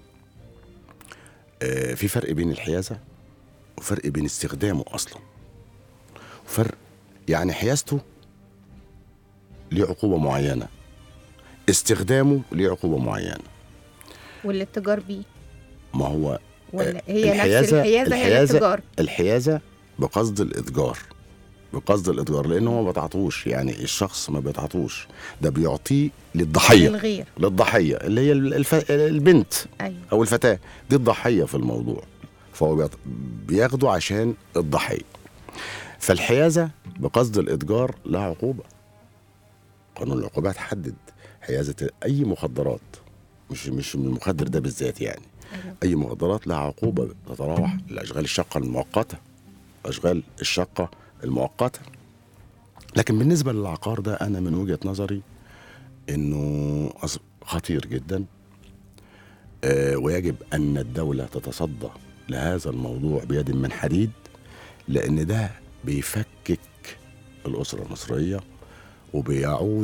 آه، في فرق بين الحيازه وفرق بين استخدامه اصلا وفرق يعني حيازته ليه عقوبه معينه استخدامه ليه عقوبه معينه والاتجار بيه ما هو ولا هي نفس الحيازة- الحيازة هي الحيازة- الاتجار الحيازه بقصد الاتجار بقصد الاتجار لان هو ما بيتعاطوش يعني الشخص ما بيتعاطوش ده بيعطيه للضحيه للغير للضحيه اللي هي الف... البنت ايوه او الفتاه دي الضحيه في الموضوع فهو بيط- بياخده عشان الضحيه فالحيازه بقصد الاتجار لها عقوبه قانون العقوبات حدد حيازه اي مخدرات مش مش من المخدر ده بالذات يعني أيوة. اي مخدرات لها عقوبه تتراوح الاشغال الشاقه المؤقته اشغال الشاقه المؤقته لكن بالنسبه للعقار ده انا من وجهه نظري انه أص- خطير جدا آه، ويجب ان الدوله تتصدى لهذا الموضوع بيد من حديد لان ده بيفكك الاسره المصريه وبيعود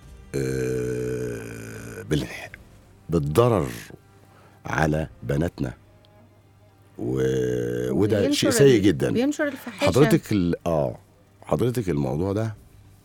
آه، بال- بالضرر على بناتنا و... وده وبينشر شيء سيء ال- جدا بينشر الفحاشة حضرتك ال... اه حضرتك الموضوع ده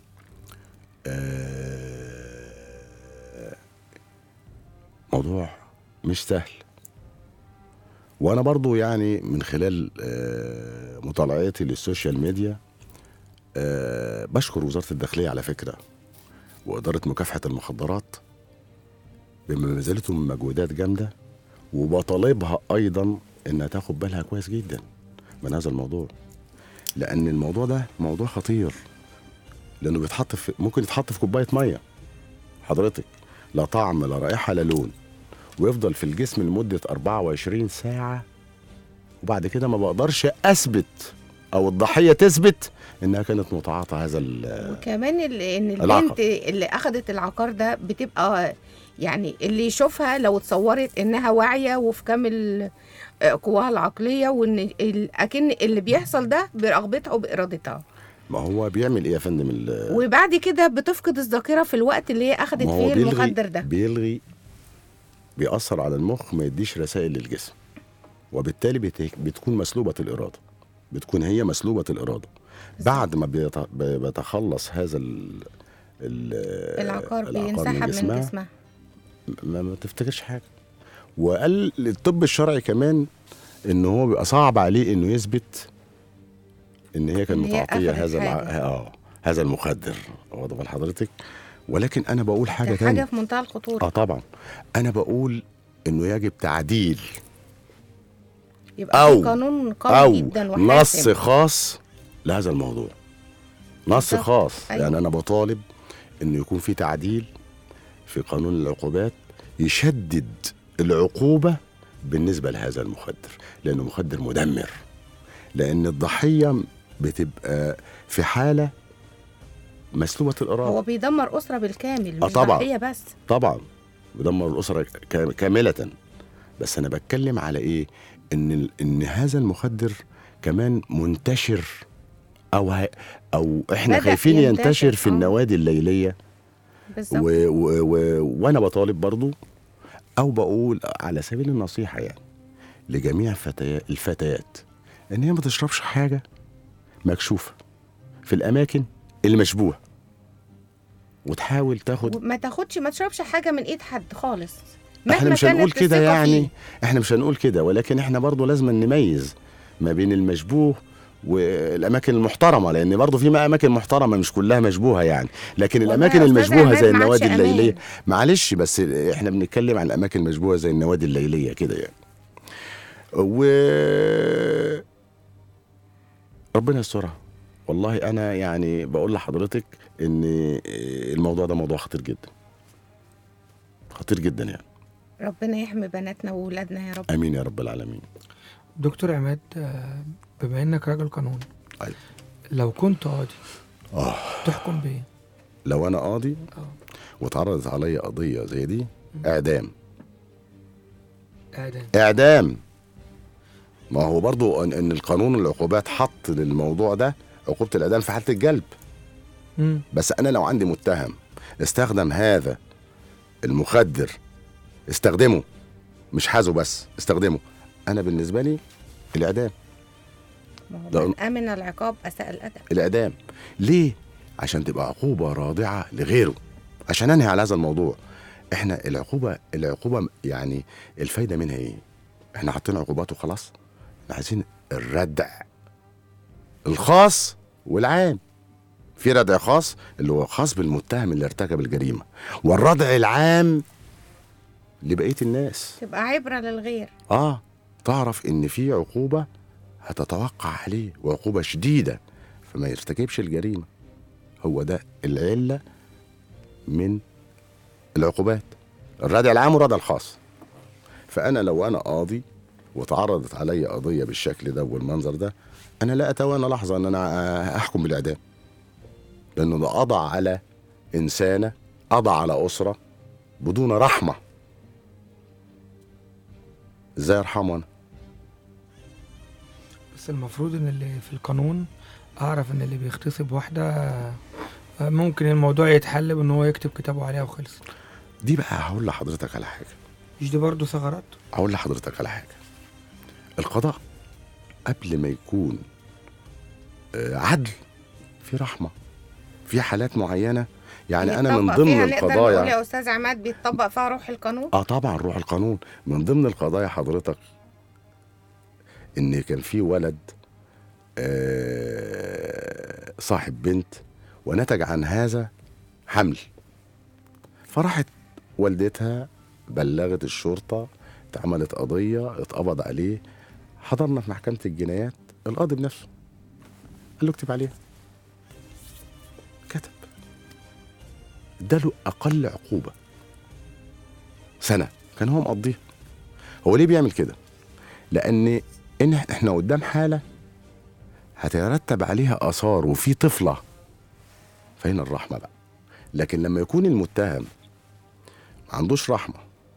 آه موضوع مش سهل وانا برضو يعني من خلال آه مطالعتي للسوشيال ميديا آه بشكر وزارة الداخلية على فكرة وإدارة مكافحة المخدرات بما بذلتهم من مجهودات جامدة وبطالبها أيضا إنها تاخد بالها كويس جدا من هذا الموضوع لأن الموضوع ده موضوع خطير لأنه بيتحط في ممكن يتحط في كوباية مية حضرتك لا طعم لا رائحة لا لون ويفضل في الجسم لمدة 24 ساعة وبعد كده ما بقدرش أثبت أو الضحية تثبت إنها كانت متعاطى هذا ال- وكمان ال- ان العقر. البنت اللي اخذت العقار ده بتبقى يعني اللي يشوفها لو اتصورت انها واعيه وفي كامل آه، قواها العقليه وان ال- اكن اللي بيحصل ده برغبتها وبارادتها ما هو بيعمل إيه يا فندم ال- وبعد كده بتفقد الذاكره في الوقت اللي هي اخذت ما هو فيه بيلغي المخدر ده بيلغي بيأثر على المخ ما يديش رسائل للجسم وبالتالي بت- بتكون مسلوبة الإرادة بتكون هي مسلوبة الإرادة بعد ما بيت- ب- بيتخلص هذا ال ال- العقار بينسحب من جسمها، جسمها ما, ما تفتكرش حاجة وقال الطب الشرعي كمان ان هو بيبقى صعب عليه انه يثبت ان هي كانت إن هي متعاطيه أخدت هذا الع... حاجة. اه هذا المخدر واخد بال حضرتك ولكن انا بقول حاجه ده تانية حاجه في منتهى الخطوره اه طبعا انا بقول انه يجب تعديل يبقى في أو- قانون قوي او جدا نص وحاسم خاص لهذا الموضوع نص بالظبط. خاص أيوة. يعني انا بطالب انه يكون في تعديل في قانون العقوبات يشدد العقوبه بالنسبه لهذا المخدر لانه مخدر مدمر لان الضحيه بتبقى في حاله مسلوبه الاراده هو بيدمر اسره بالكامل آه مش طبعاً. ضحيه بس طبعا بيدمر الاسره كا- كامله بس انا بتكلم على ايه ان ال- ان هذا المخدر كمان منتشر او ه... او احنا بدأ خايفين ينتشر، ينتشر في آه. النوادي الليليه بالظبط و... و... و... وانا بطالب برضو او بقول على سبيل النصيحه يعني لجميع فتيا... الفتيات ان هي ما تشربش حاجه مكشوفه في الاماكن المشبوهه وتحاول تاخد ما تاخدش ما تشربش حاجه من ايد حد خالص احنا مهما مش هنقول كانت كده الثقة يعني فيه. احنا مش هنقول كده ولكن احنا برضو لازم نميز ما بين المشبوه والاماكن المحترمه لان برضو في اماكن محترمه مش كلها مشبوهه يعني لكن والله الاماكن يا أستاذ المشبوهه عماد زي ما عادش النوادي الليليه أمان. معلش بس احنا بنتكلم عن الاماكن المشبوهه زي النوادي الليليه كده يعني و ربنا يسترها والله انا يعني بقول لحضرتك ان الموضوع ده موضوع خطير جدا خطير جدا يعني ربنا يحمي بناتنا وولادنا يا رب امين يا رب العالمين دكتور عماد آه، بما انك راجل قانون أيوة. لو كنت قاضي آه. تحكم بايه؟ لو انا قاضي اه واتعرضت عليا قضيه زي دي اعدام اعدام اعدام ما هو برضو ان, إن القانون العقوبات حط للموضوع ده عقوبه الاعدام في حاله الجلب مم. بس انا لو عندي متهم استخدم هذا المخدر استخدمه مش حازه بس استخدمه انا بالنسبه لي الاعدام ما هو لو- من امن العقاب اساء الادب الاعدام ليه عشان تبقى عقوبه رادعه لغيره عشان انهي على هذا الموضوع احنا العقوبه العقوبه يعني الفايده منها ايه احنا حاطين عقوبات وخلاص احنا عايزين الردع الخاص والعام في ردع خاص اللي هو خاص بالمتهم اللي ارتكب الجريمه والردع العام لبقيه الناس تبقى عبره للغير اه تعرف ان في عقوبه هتتوقع عليه وعقوبه شديده فما يرتكبش الجريمه هو ده العله من العقوبات الردع العام والردع الخاص فانا لو انا قاضي وتعرضت علي قضيه بالشكل ده والمنظر ده انا لا اتوانى لحظه ان انا احكم بالاعدام لانه ده قضى على انسانه قضى على اسره بدون رحمه ازاي ارحمه انا بس المفروض ان اللي في القانون اعرف ان اللي بيغتصب واحده آه، ممكن الموضوع يتحل بان هو يكتب كتابه عليها وخلص دي بقى هقول لحضرتك على حاجه مش دي برضه ثغرات هقول لحضرتك على حاجه القضاء قبل ما يكون آه، عدل في رحمه في حالات معينه يعني انا من بيتطبق ضمن فيها نقدر نقول القضايا يا استاذ عماد بيتطبق فيها روح القانون اه طبعا روح القانون من ضمن القضايا حضرتك ان كان في ولد آه، صاحب بنت ونتج عن هذا حمل فراحت والدتها بلغت الشرطه اتعملت قضيه اتقبض عليه حضرنا في محكمه الجنايات القاضي بنفسه قال له اكتب عليها كتب اداله اقل عقوبه سنه كان هو مقضيها هو ليه بيعمل كده لان ان احنا قدام حاله هترتب عليها اثار وفي طفله فهنا الرحمه بقى لكن لما يكون المتهم ما عندوش رحمه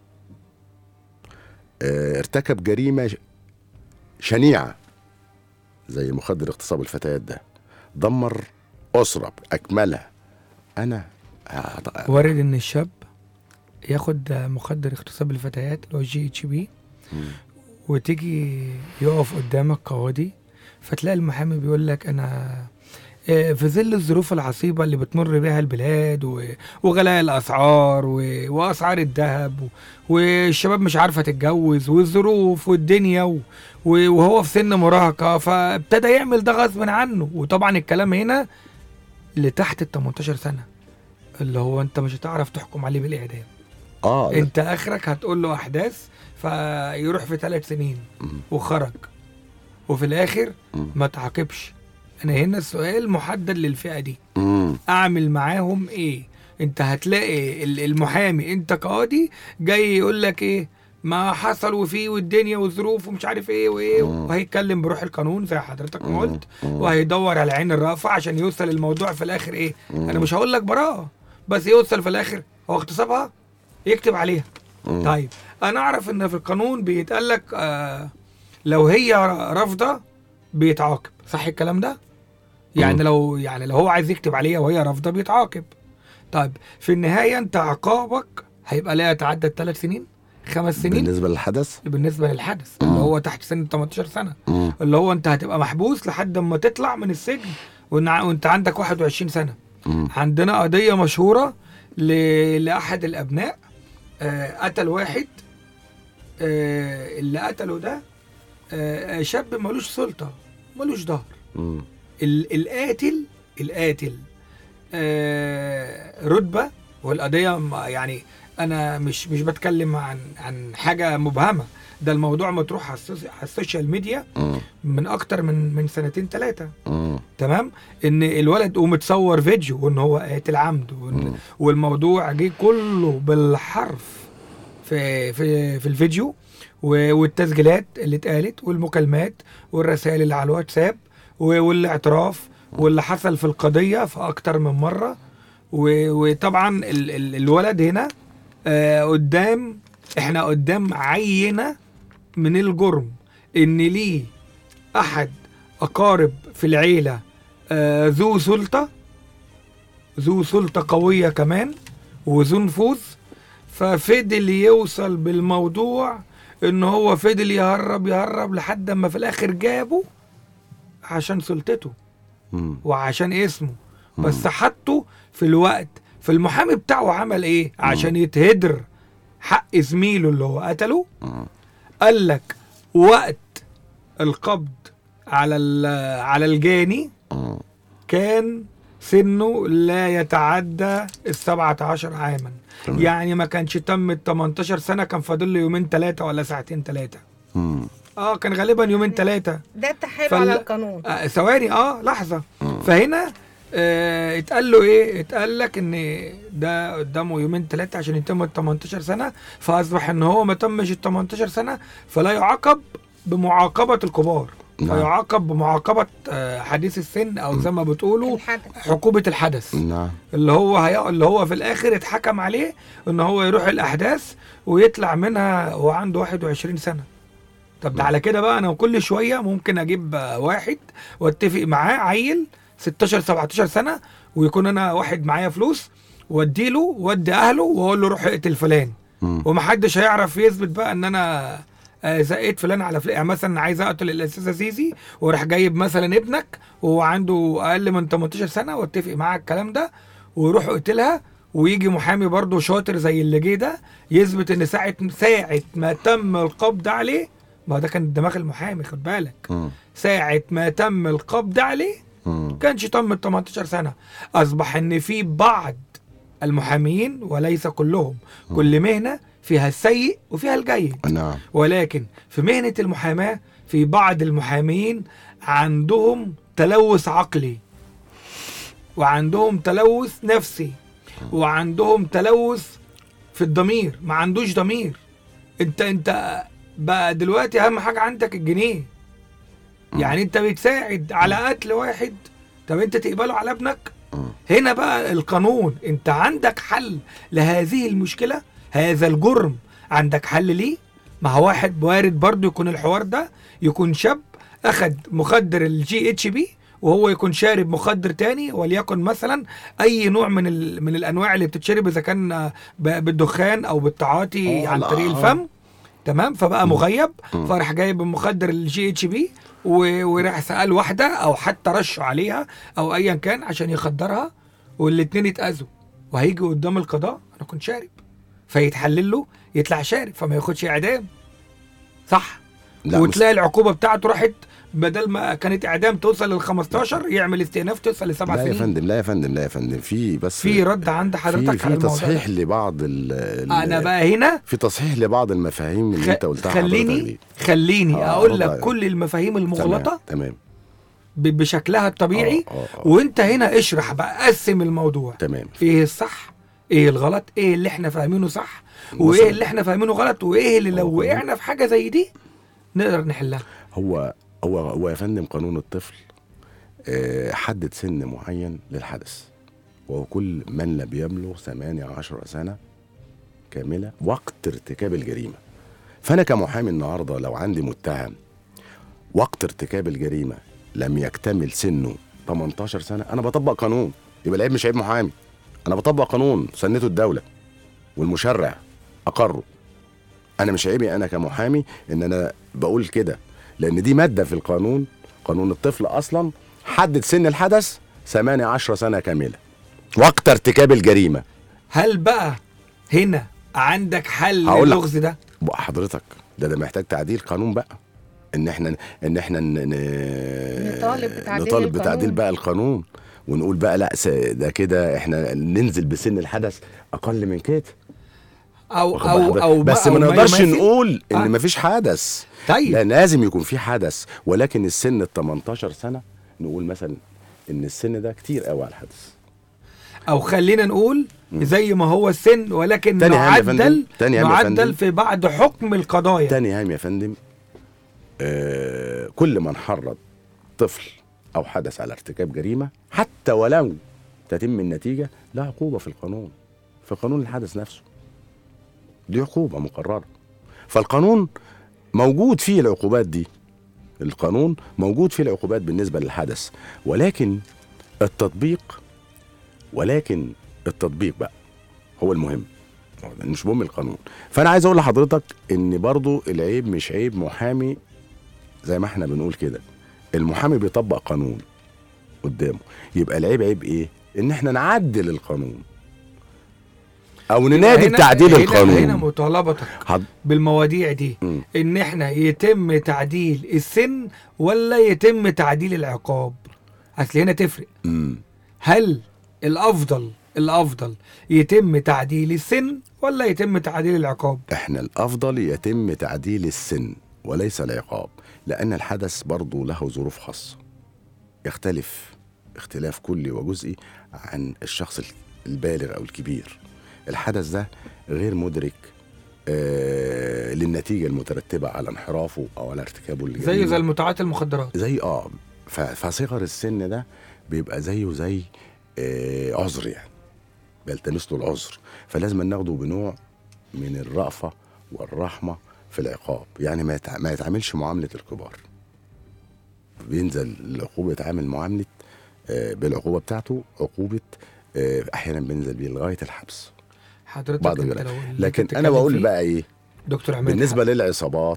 اه ارتكب جريمه ش- شنيعه زي مخدر اغتصاب الفتيات ده دمر اسره باكملها انا هت- وارد ان الشاب ياخد مخدر اغتصاب الفتيات اللي هو جي اتش بي مم. وتيجي يقف قدامك قواضي فتلاقي المحامي بيقول لك انا آه، في ظل الظروف العصيبة اللي بتمر بها البلاد و- وغلاء الأسعار و- وأسعار الذهب و- والشباب مش عارفة تتجوز والظروف والدنيا و- و- وهو في سن مراهقة فابتدى يعمل ده غصب عنه وطبعا الكلام هنا لتحت ال 18 سنة اللي هو انت مش هتعرف تحكم عليه بالإعدام اه لا. انت اخرك هتقول له احداث فيروح في ثلاث سنين مم. وخرج وفي الاخر مم. ما تعاقبش انا هنا السؤال محدد للفئه دي مم. اعمل معاهم ايه انت هتلاقي ال- المحامي انت كقاضي جاي يقول لك ايه ما حصل وفيه والدنيا والظروف ومش عارف ايه وايه مم. وهيتكلم بروح القانون زي حضرتك ما مم. قلت مم. وهيدور على عين الرافع عشان يوصل الموضوع في الاخر ايه مم. انا مش هقول لك براءه بس يوصل في الاخر هو اغتصابها يكتب عليها مم. طيب انا اعرف ان في القانون بيتقال لك آه لو هي رافضه بيتعاقب صح الكلام ده يعني مم. لو يعني لو هو عايز يكتب عليها وهي رافضه بيتعاقب طيب في النهايه انت عقابك هيبقى لا يتعدى الثلاث سنين خمس سنين بالنسبه للحدث بالنسبه للحدث اللي هو تحت سن 18 سنه مم. اللي هو انت هتبقى محبوس لحد ما تطلع من السجن وإن- وانت عندك 21 سنه مم. عندنا قضيه مشهوره ل... لاحد الابناء آه قتل واحد آه اللي قتله ده آه شاب ملوش سلطه ملوش ظهر مم. ال- القاتل القاتل آه رتبه والقضيه م- يعني انا مش مش بتكلم عن عن حاجه مبهمه ده الموضوع مطروح على السوس- على السوشيال ميديا مم. من اكتر من من سنتين ثلاثه مم. تمام ان الولد ومتصور فيديو وان هو قاتل عمد وإن مم. والموضوع جه كله بالحرف في في في الفيديو و- والتسجيلات اللي اتقالت والمكالمات والرسائل اللي على الواتساب و- والاعتراف واللي حصل في القضيه في اكتر من مره و- وطبعا ال ال الولد هنا آه قدام احنا قدام عينه من الجرم ان ليه احد اقارب في العيله آه ذو سلطه ذو سلطه قويه كمان وذو نفوذ ففضل يوصل بالموضوع ان هو فضل يهرب يهرب لحد ما في الاخر جابه عشان سلطته مم. وعشان اسمه بس حطه في الوقت فالمحامي بتاعه عمل ايه عشان يتهدر حق زميله اللي هو قتله مم. قال لك وقت القبض على ال- على الجاني مم. كان سنه لا يتعدى ال 17 عاما تمام. يعني ما كانش تم ال 18 سنه كان فاضل له يومين ثلاثه ولا ساعتين ثلاثه مم. اه كان غالبا يومين ثلاثه ده التحايل فال- على القانون آه ثواني اه لحظه مم. فهنا آه اتقال له ايه اتقال لك ان ده قدامه يومين ثلاثه عشان يتم ال 18 سنه فاصبح ان هو ما تمش ال 18 سنه فلا يعاقب بمعاقبه الكبار نعم. فيعاقب بمعاقبه آه حديث السن او زي ما بتقولوا الحدث عقوبه الحدث نعم اللي هو هي... اللي هو في الاخر اتحكم عليه ان هو يروح الاحداث ويطلع منها وهو عنده 21 سنه طب ده على كده بقى انا كل شويه ممكن اجيب آه، واحد واتفق معاه عيل 16 17 سنه ويكون انا واحد معايا فلوس واديله وادي اهله واقول له روح اقتل فلان مم. ومحدش هيعرف يثبت بقى ان انا آه، زقيت فلان على فلان يعني مثلا عايز اقتل الاستاذه زيزي وراح جايب مثلا ابنك وهو عنده اقل من 18 سنه واتفق معاه الكلام ده ويروح يقتلها ويجي محامي برضه شاطر زي اللي جه ده يثبت ان ساعه ساعه ما تم القبض عليه ما هو ده كان دماغ المحامي خد بالك مم. ساعه ما تم القبض عليه مم. كانش تم ال 18 سنه اصبح ان في بعض المحامين وليس كلهم كل مهنه فيها السيء وفيها الجيد نعم ولكن في مهنه المحاماه في بعض المحامين عندهم تلوث عقلي وعندهم تلوث نفسي وعندهم تلوث في الضمير ما عندوش ضمير انت انت بقى دلوقتي اهم حاجه عندك الجنيه يعني انت بتساعد على قتل واحد طب انت تقبله على ابنك مم. هنا بقى القانون انت عندك حل لهذه المشكله هذا الجرم عندك حل ليه ما هو واحد وارد برضو يكون الحوار ده يكون شاب اخد مخدر الجي اتش بي وهو يكون شارب مخدر تاني وليكن مثلا اي نوع من ال... من الانواع اللي بتتشرب اذا كان ب... بالدخان او بالتعاطي آه، عن لا، طريق آه. الفم تمام فبقى مغيب مم. فراح جايب المخدر الجي اتش بي و- وراح سال واحده او حتى رشوا عليها او ايا كان عشان يخدرها والاتنين اتاذوا وهيجي قدام القضاء انا كنت شارب فيتحلل له يطلع شارب فما ياخدش اعدام صح لا مس- وتلاقي العقوبه بتاعته راحت بدل ما كانت اعدام توصل لل 15 يعمل استئناف توصل لسبع لا يا سنين فندم لا يا فندم لا يا فندم في بس في رد عند حضرتك في, على في الموضوع تصحيح ده. لبعض ال ال- انا بقى هنا في تصحيح لبعض المفاهيم اللي انت قلتها حضرتك خليني دي خليني آه، اقول رد لك عليك. كل المفاهيم المغلطه تمام تمام ب- بشكلها الطبيعي آه، آه، آه. وانت هنا اشرح بقى قسم الموضوع تمام ايه الصح ايه الغلط ايه اللي احنا فاهمينه صح وايه مثلاً. اللي احنا فاهمينه غلط وايه اللي لو هو وقعنا في حاجه زي دي نقدر نحلها هو هو هو يا فندم قانون الطفل آه، حدد سن معين للحدث وهو كل من لم يبلغ 18 سنة كاملة وقت ارتكاب الجريمة فأنا كمحامي النهاردة لو عندي متهم وقت ارتكاب الجريمة لم يكتمل سنه 18 سنة أنا بطبق قانون يبقى العيب مش عيب محامي أنا بطبق قانون سنته الدولة والمشرع أقره أنا مش عيبي أنا كمحامي إن أنا بقول كده لان دي ماده في القانون قانون الطفل اصلا حدد سن الحدث 18 سنه كامله وقت ارتكاب الجريمه هل بقى هنا عندك حل هقول لك. للغز ده بقى حضرتك ده ده محتاج تعديل قانون بقى ان احنا ان احنا ن... ن... نطالب بتعديل نطالب القانون. بتعديل بقى القانون ونقول بقى لا س- ده كده احنا ننزل بسن الحدث اقل من كده او واخد او بالك؟ او بس أو ما نقدرش يماثل. نقول ان آه. مفيش حدث طيب لا لازم يكون في حدث ولكن السن ال 18 سنه نقول مثلا ان السن ده كتير قوي على الحدث او خلينا نقول زي ما هو السن ولكن تاني هام يا فندم. معدل تاني هام يا معدل فندم. في بعد حكم القضايا تاني هام يا فندم آه كل من حرض طفل او حدث على ارتكاب جريمه حتى ولو تتم النتيجه لا عقوبه في القانون في قانون الحدث نفسه دي عقوبه مقرره فالقانون موجود فيه العقوبات دي القانون موجود فيه العقوبات بالنسبه للحدث ولكن التطبيق ولكن التطبيق بقى هو المهم هو ده مش مهم القانون فانا عايز اقول لحضرتك ان برضو العيب مش عيب محامي زي ما احنا بنقول كده المحامي بيطبق قانون قدامه يبقى العيب عيب ايه ان احنا نعدل القانون او ننادي هنا- بتعديل هنا- القانون هنا مطالبتك حض... بالمواضيع دي مم. ان احنا يتم تعديل السن ولا يتم تعديل العقاب اصل هنا تفرق مم. هل الافضل الافضل يتم تعديل السن ولا يتم تعديل العقاب احنا الافضل يتم تعديل السن وليس العقاب لان الحدث برضه له ظروف خاصه يختلف اختلاف كلي وجزئي عن الشخص البالغ او الكبير الحدث ده غير مدرك آه للنتيجه المترتبه على انحرافه او على ارتكابه زي للجريمة. زي المتعاطي المخدرات زي اه ف- فصغر السن ده بيبقى زيه زي آه عذر يعني بيلتمس له العذر فلازم ناخده بنوع من الرأفة والرحمة في العقاب يعني ما يتع- ما يتعاملش معاملة الكبار بينزل العقوبة يتعامل معاملة آه بالعقوبة بتاعته عقوبة آه احيانا بينزل بيه لغاية الحبس حضرتك بعض انت الجرائم. لو اللي لكن أنت انا بتتكلم بقول فيه، بقى ايه دكتور عماد بالنسبة للعصابات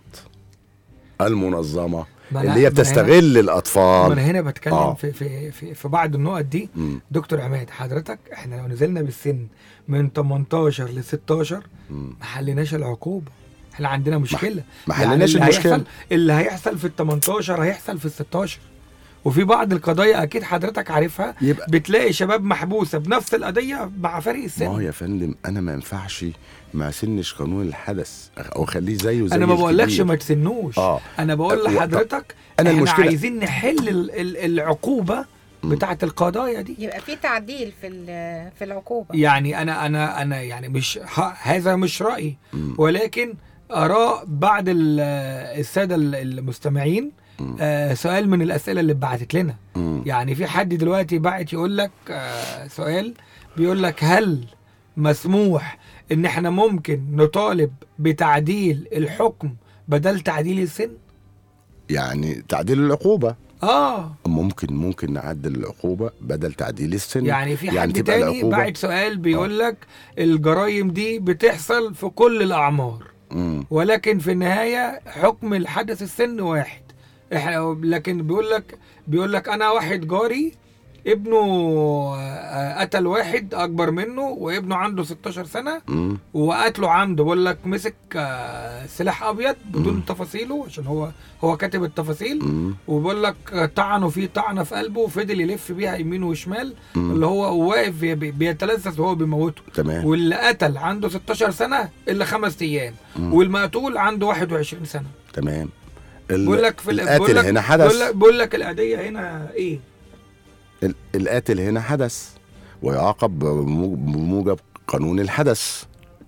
المنظمة ما أنا- اللي ما هي أنا هنا- بتستغل ما الاطفال انا هنا بتكلم آه. في, في في في بعض النقط دي مم. دكتور عماد حضرتك احنا لو نزلنا بالسن من 18 ل 16 مم. ما حليناش العقوبه احنا عندنا مشكله ما يعني حليناش اللي المشكلة. هيحصل اللي هيحصل في ال 18 هيحصل في ال 16 وفي بعض القضايا اكيد حضرتك عارفها يبقى بتلاقي شباب محبوسه بنفس القضيه مع فرق ما هو السن يا فندم انا ما ينفعش ما سنش قانون الحدث او اخليه زيه زي انا ما بقولكش الكبير. ما تسنوش اه انا بقول و- لحضرتك أنا احنا المشكلة- عايزين نحل ال- ال- العقوبه مم. بتاعه القضايا دي يبقى في تعديل في ال- في العقوبه يعني انا انا انا يعني مش ه- هذا مش رايي مم. ولكن اراء بعض ال- الساده ال- المستمعين مم. آه، سؤال من الاسئله اللي اتبعتت لنا مم. يعني في حد دلوقتي بعت يقول لك آه، سؤال بيقول لك هل مسموح ان احنا ممكن نطالب بتعديل الحكم بدل تعديل السن يعني تعديل العقوبة اه ممكن ممكن نعدل العقوبة بدل تعديل السن يعني في يعني حد تبقى تاني العقوبة- بعت سؤال بيقول لك الجرائم دي بتحصل في كل الاعمار مم. ولكن في النهايه حكم الحدث السن واحد احنا لكن بيقول لك بيقول لك انا واحد جاري ابنه آه، قتل واحد اكبر منه وابنه عنده 16 سنه مم. وقتله عمد بقول لك مسك آه، سلاح ابيض بدون مم. تفاصيله عشان هو هو كاتب التفاصيل مم. وبقول لك طعنه فيه طعنه في قلبه وفضل يلف بيها يمين وشمال مم. اللي هو واقف بي- بي- بيتلذذ وهو بيموته تمام واللي قتل عنده 16 سنه الا خمس ايام مم. والمقتول عنده 21 سنه تمام ال- بقول لك في ال- بقول القاتل لك هنا بقول حدث لك بقول لك الاديه هنا ايه ال- القاتل هنا حدث ويعاقب بمو- بموجب قانون الحدث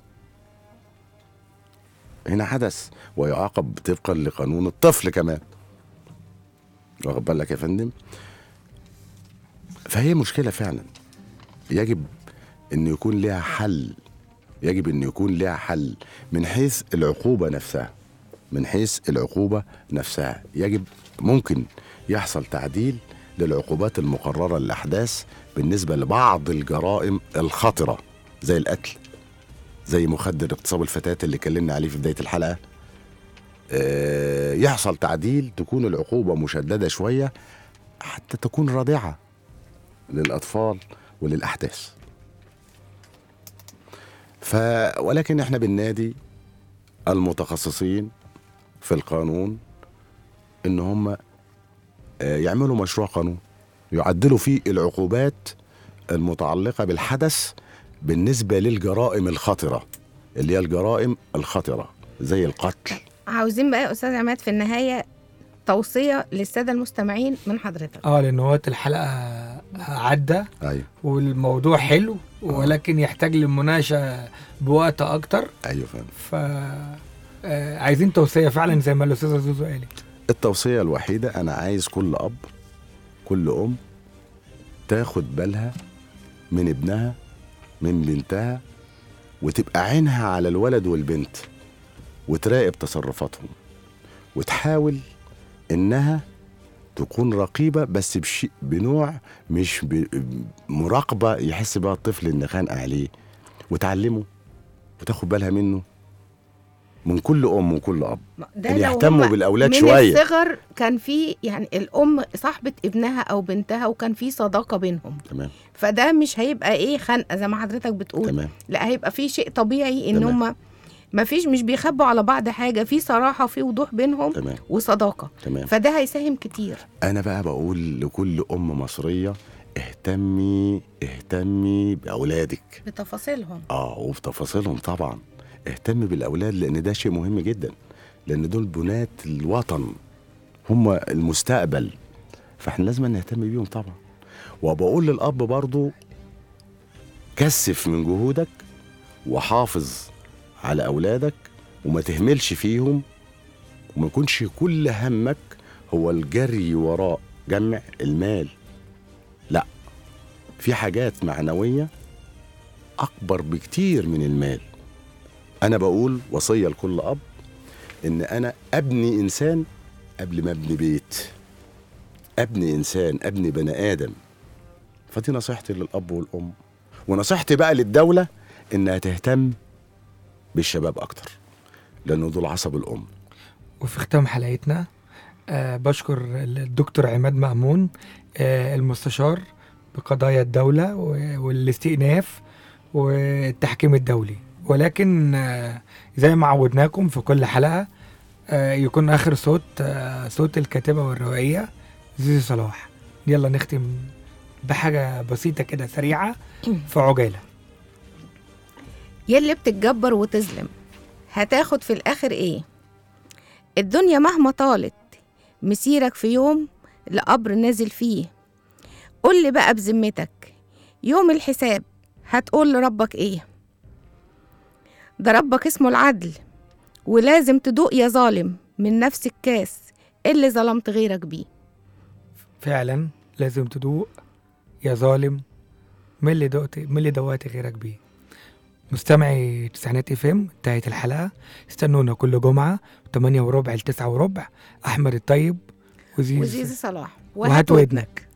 هنا حدث ويعاقب طبقا لقانون الطفل كمان واخد بالك يا فندم فهي مشكله فعلا يجب ان يكون لها حل يجب ان يكون لها حل من حيث العقوبه نفسها من حيث العقوبه نفسها يجب ممكن يحصل تعديل للعقوبات المقرره للاحداث بالنسبه لبعض الجرائم الخطره زي القتل زي مخدر اغتصاب الفتاة اللي اتكلمنا عليه في بداية الحلقة آه، يحصل تعديل تكون العقوبة مشددة شوية حتى تكون رادعة للأطفال وللأحداث ف ولكن احنا بننادي المتخصصين في القانون ان هم آه، يعملوا مشروع قانون يعدلوا فيه العقوبات المتعلقة بالحدث بالنسبة للجرائم الخطرة اللي هي الجرائم الخطرة زي القتل عاوزين بقى يا استاذ عماد في النهايه توصيه للساده المستمعين من حضرتك اه لان وقت الحلقه عدى ايوه والموضوع حلو ولكن يحتاج للمناقشه بوقت اكتر ايوه فاهم ف آه، عايزين توصيه فعلا زي ما الاستاذه زوزو قالت التوصية الوحيدة أنا عايز كل أب كل أم تاخد بالها من ابنها من بنتها وتبقى عينها على الولد والبنت وتراقب تصرفاتهم وتحاول إنها تكون رقيبة بس بشيء بنوع مش ب- مراقبة يحس بها الطفل إن خانقة عليه وتعلمه وتاخد بالها منه من كل أم وكل أب ده إن لو يهتموا هما بالأولاد من شوية. الصغر كان في يعني الام صاحبه ابنها او بنتها وكان في صداقه بينهم تمام فده مش هيبقى ايه خنقه زي ما حضرتك بتقول تمام لا هيبقى في شيء طبيعي ان تمام. هم ما فيش مش بيخبوا على بعض حاجه في صراحه في وضوح بينهم تمام وصداقه تمام فده هيساهم كتير انا بقى بقول لكل ام مصريه اهتمي اهتمي باولادك بتفاصيلهم اه وبتفاصيلهم طبعا اهتمي بالاولاد لان ده شيء مهم جدا لان دول بنات الوطن هم المستقبل فاحنا لازم نهتم بيهم طبعا وبقول للاب برضو كثف من جهودك وحافظ على اولادك وما تهملش فيهم وما يكونش كل همك هو الجري وراء جمع المال لا في حاجات معنويه اكبر بكتير من المال انا بقول وصيه لكل اب ان انا ابني انسان قبل ما ابني بيت ابني انسان ابني بني ادم فدي نصيحتي للاب والام ونصيحتي بقى للدوله انها تهتم بالشباب اكتر لانه دول عصب الام وفي ختام حلقتنا آه بشكر الدكتور عماد مأمون آه المستشار بقضايا الدولة و- والاستئناف والتحكيم الدولي ولكن آه زي ما عودناكم في كل حلقة آه يكون آخر صوت آه صوت الكاتبة والروائية زيزي صلاح يلا نختم بحاجة بسيطة كده سريعة في عجالة يلي بتتجبر وتظلم هتاخد في الاخر ايه الدنيا مهما طالت مسيرك في يوم لقبر نازل فيه قول لي بقى بذمتك يوم الحساب هتقول لربك ايه ده ربك اسمه العدل ولازم تدوق يا ظالم من نفس الكاس اللي ظلمت غيرك بيه فعلا لازم تدوق يا ظالم من اللي دقت من اللي دوقت غيرك بيه مستمعي تسعينات اف ام انتهت الحلقه استنونا كل جمعه 8 وربع ل 9 وربع احمد الطيب وزيز وزيزي صلاح وهات ودنك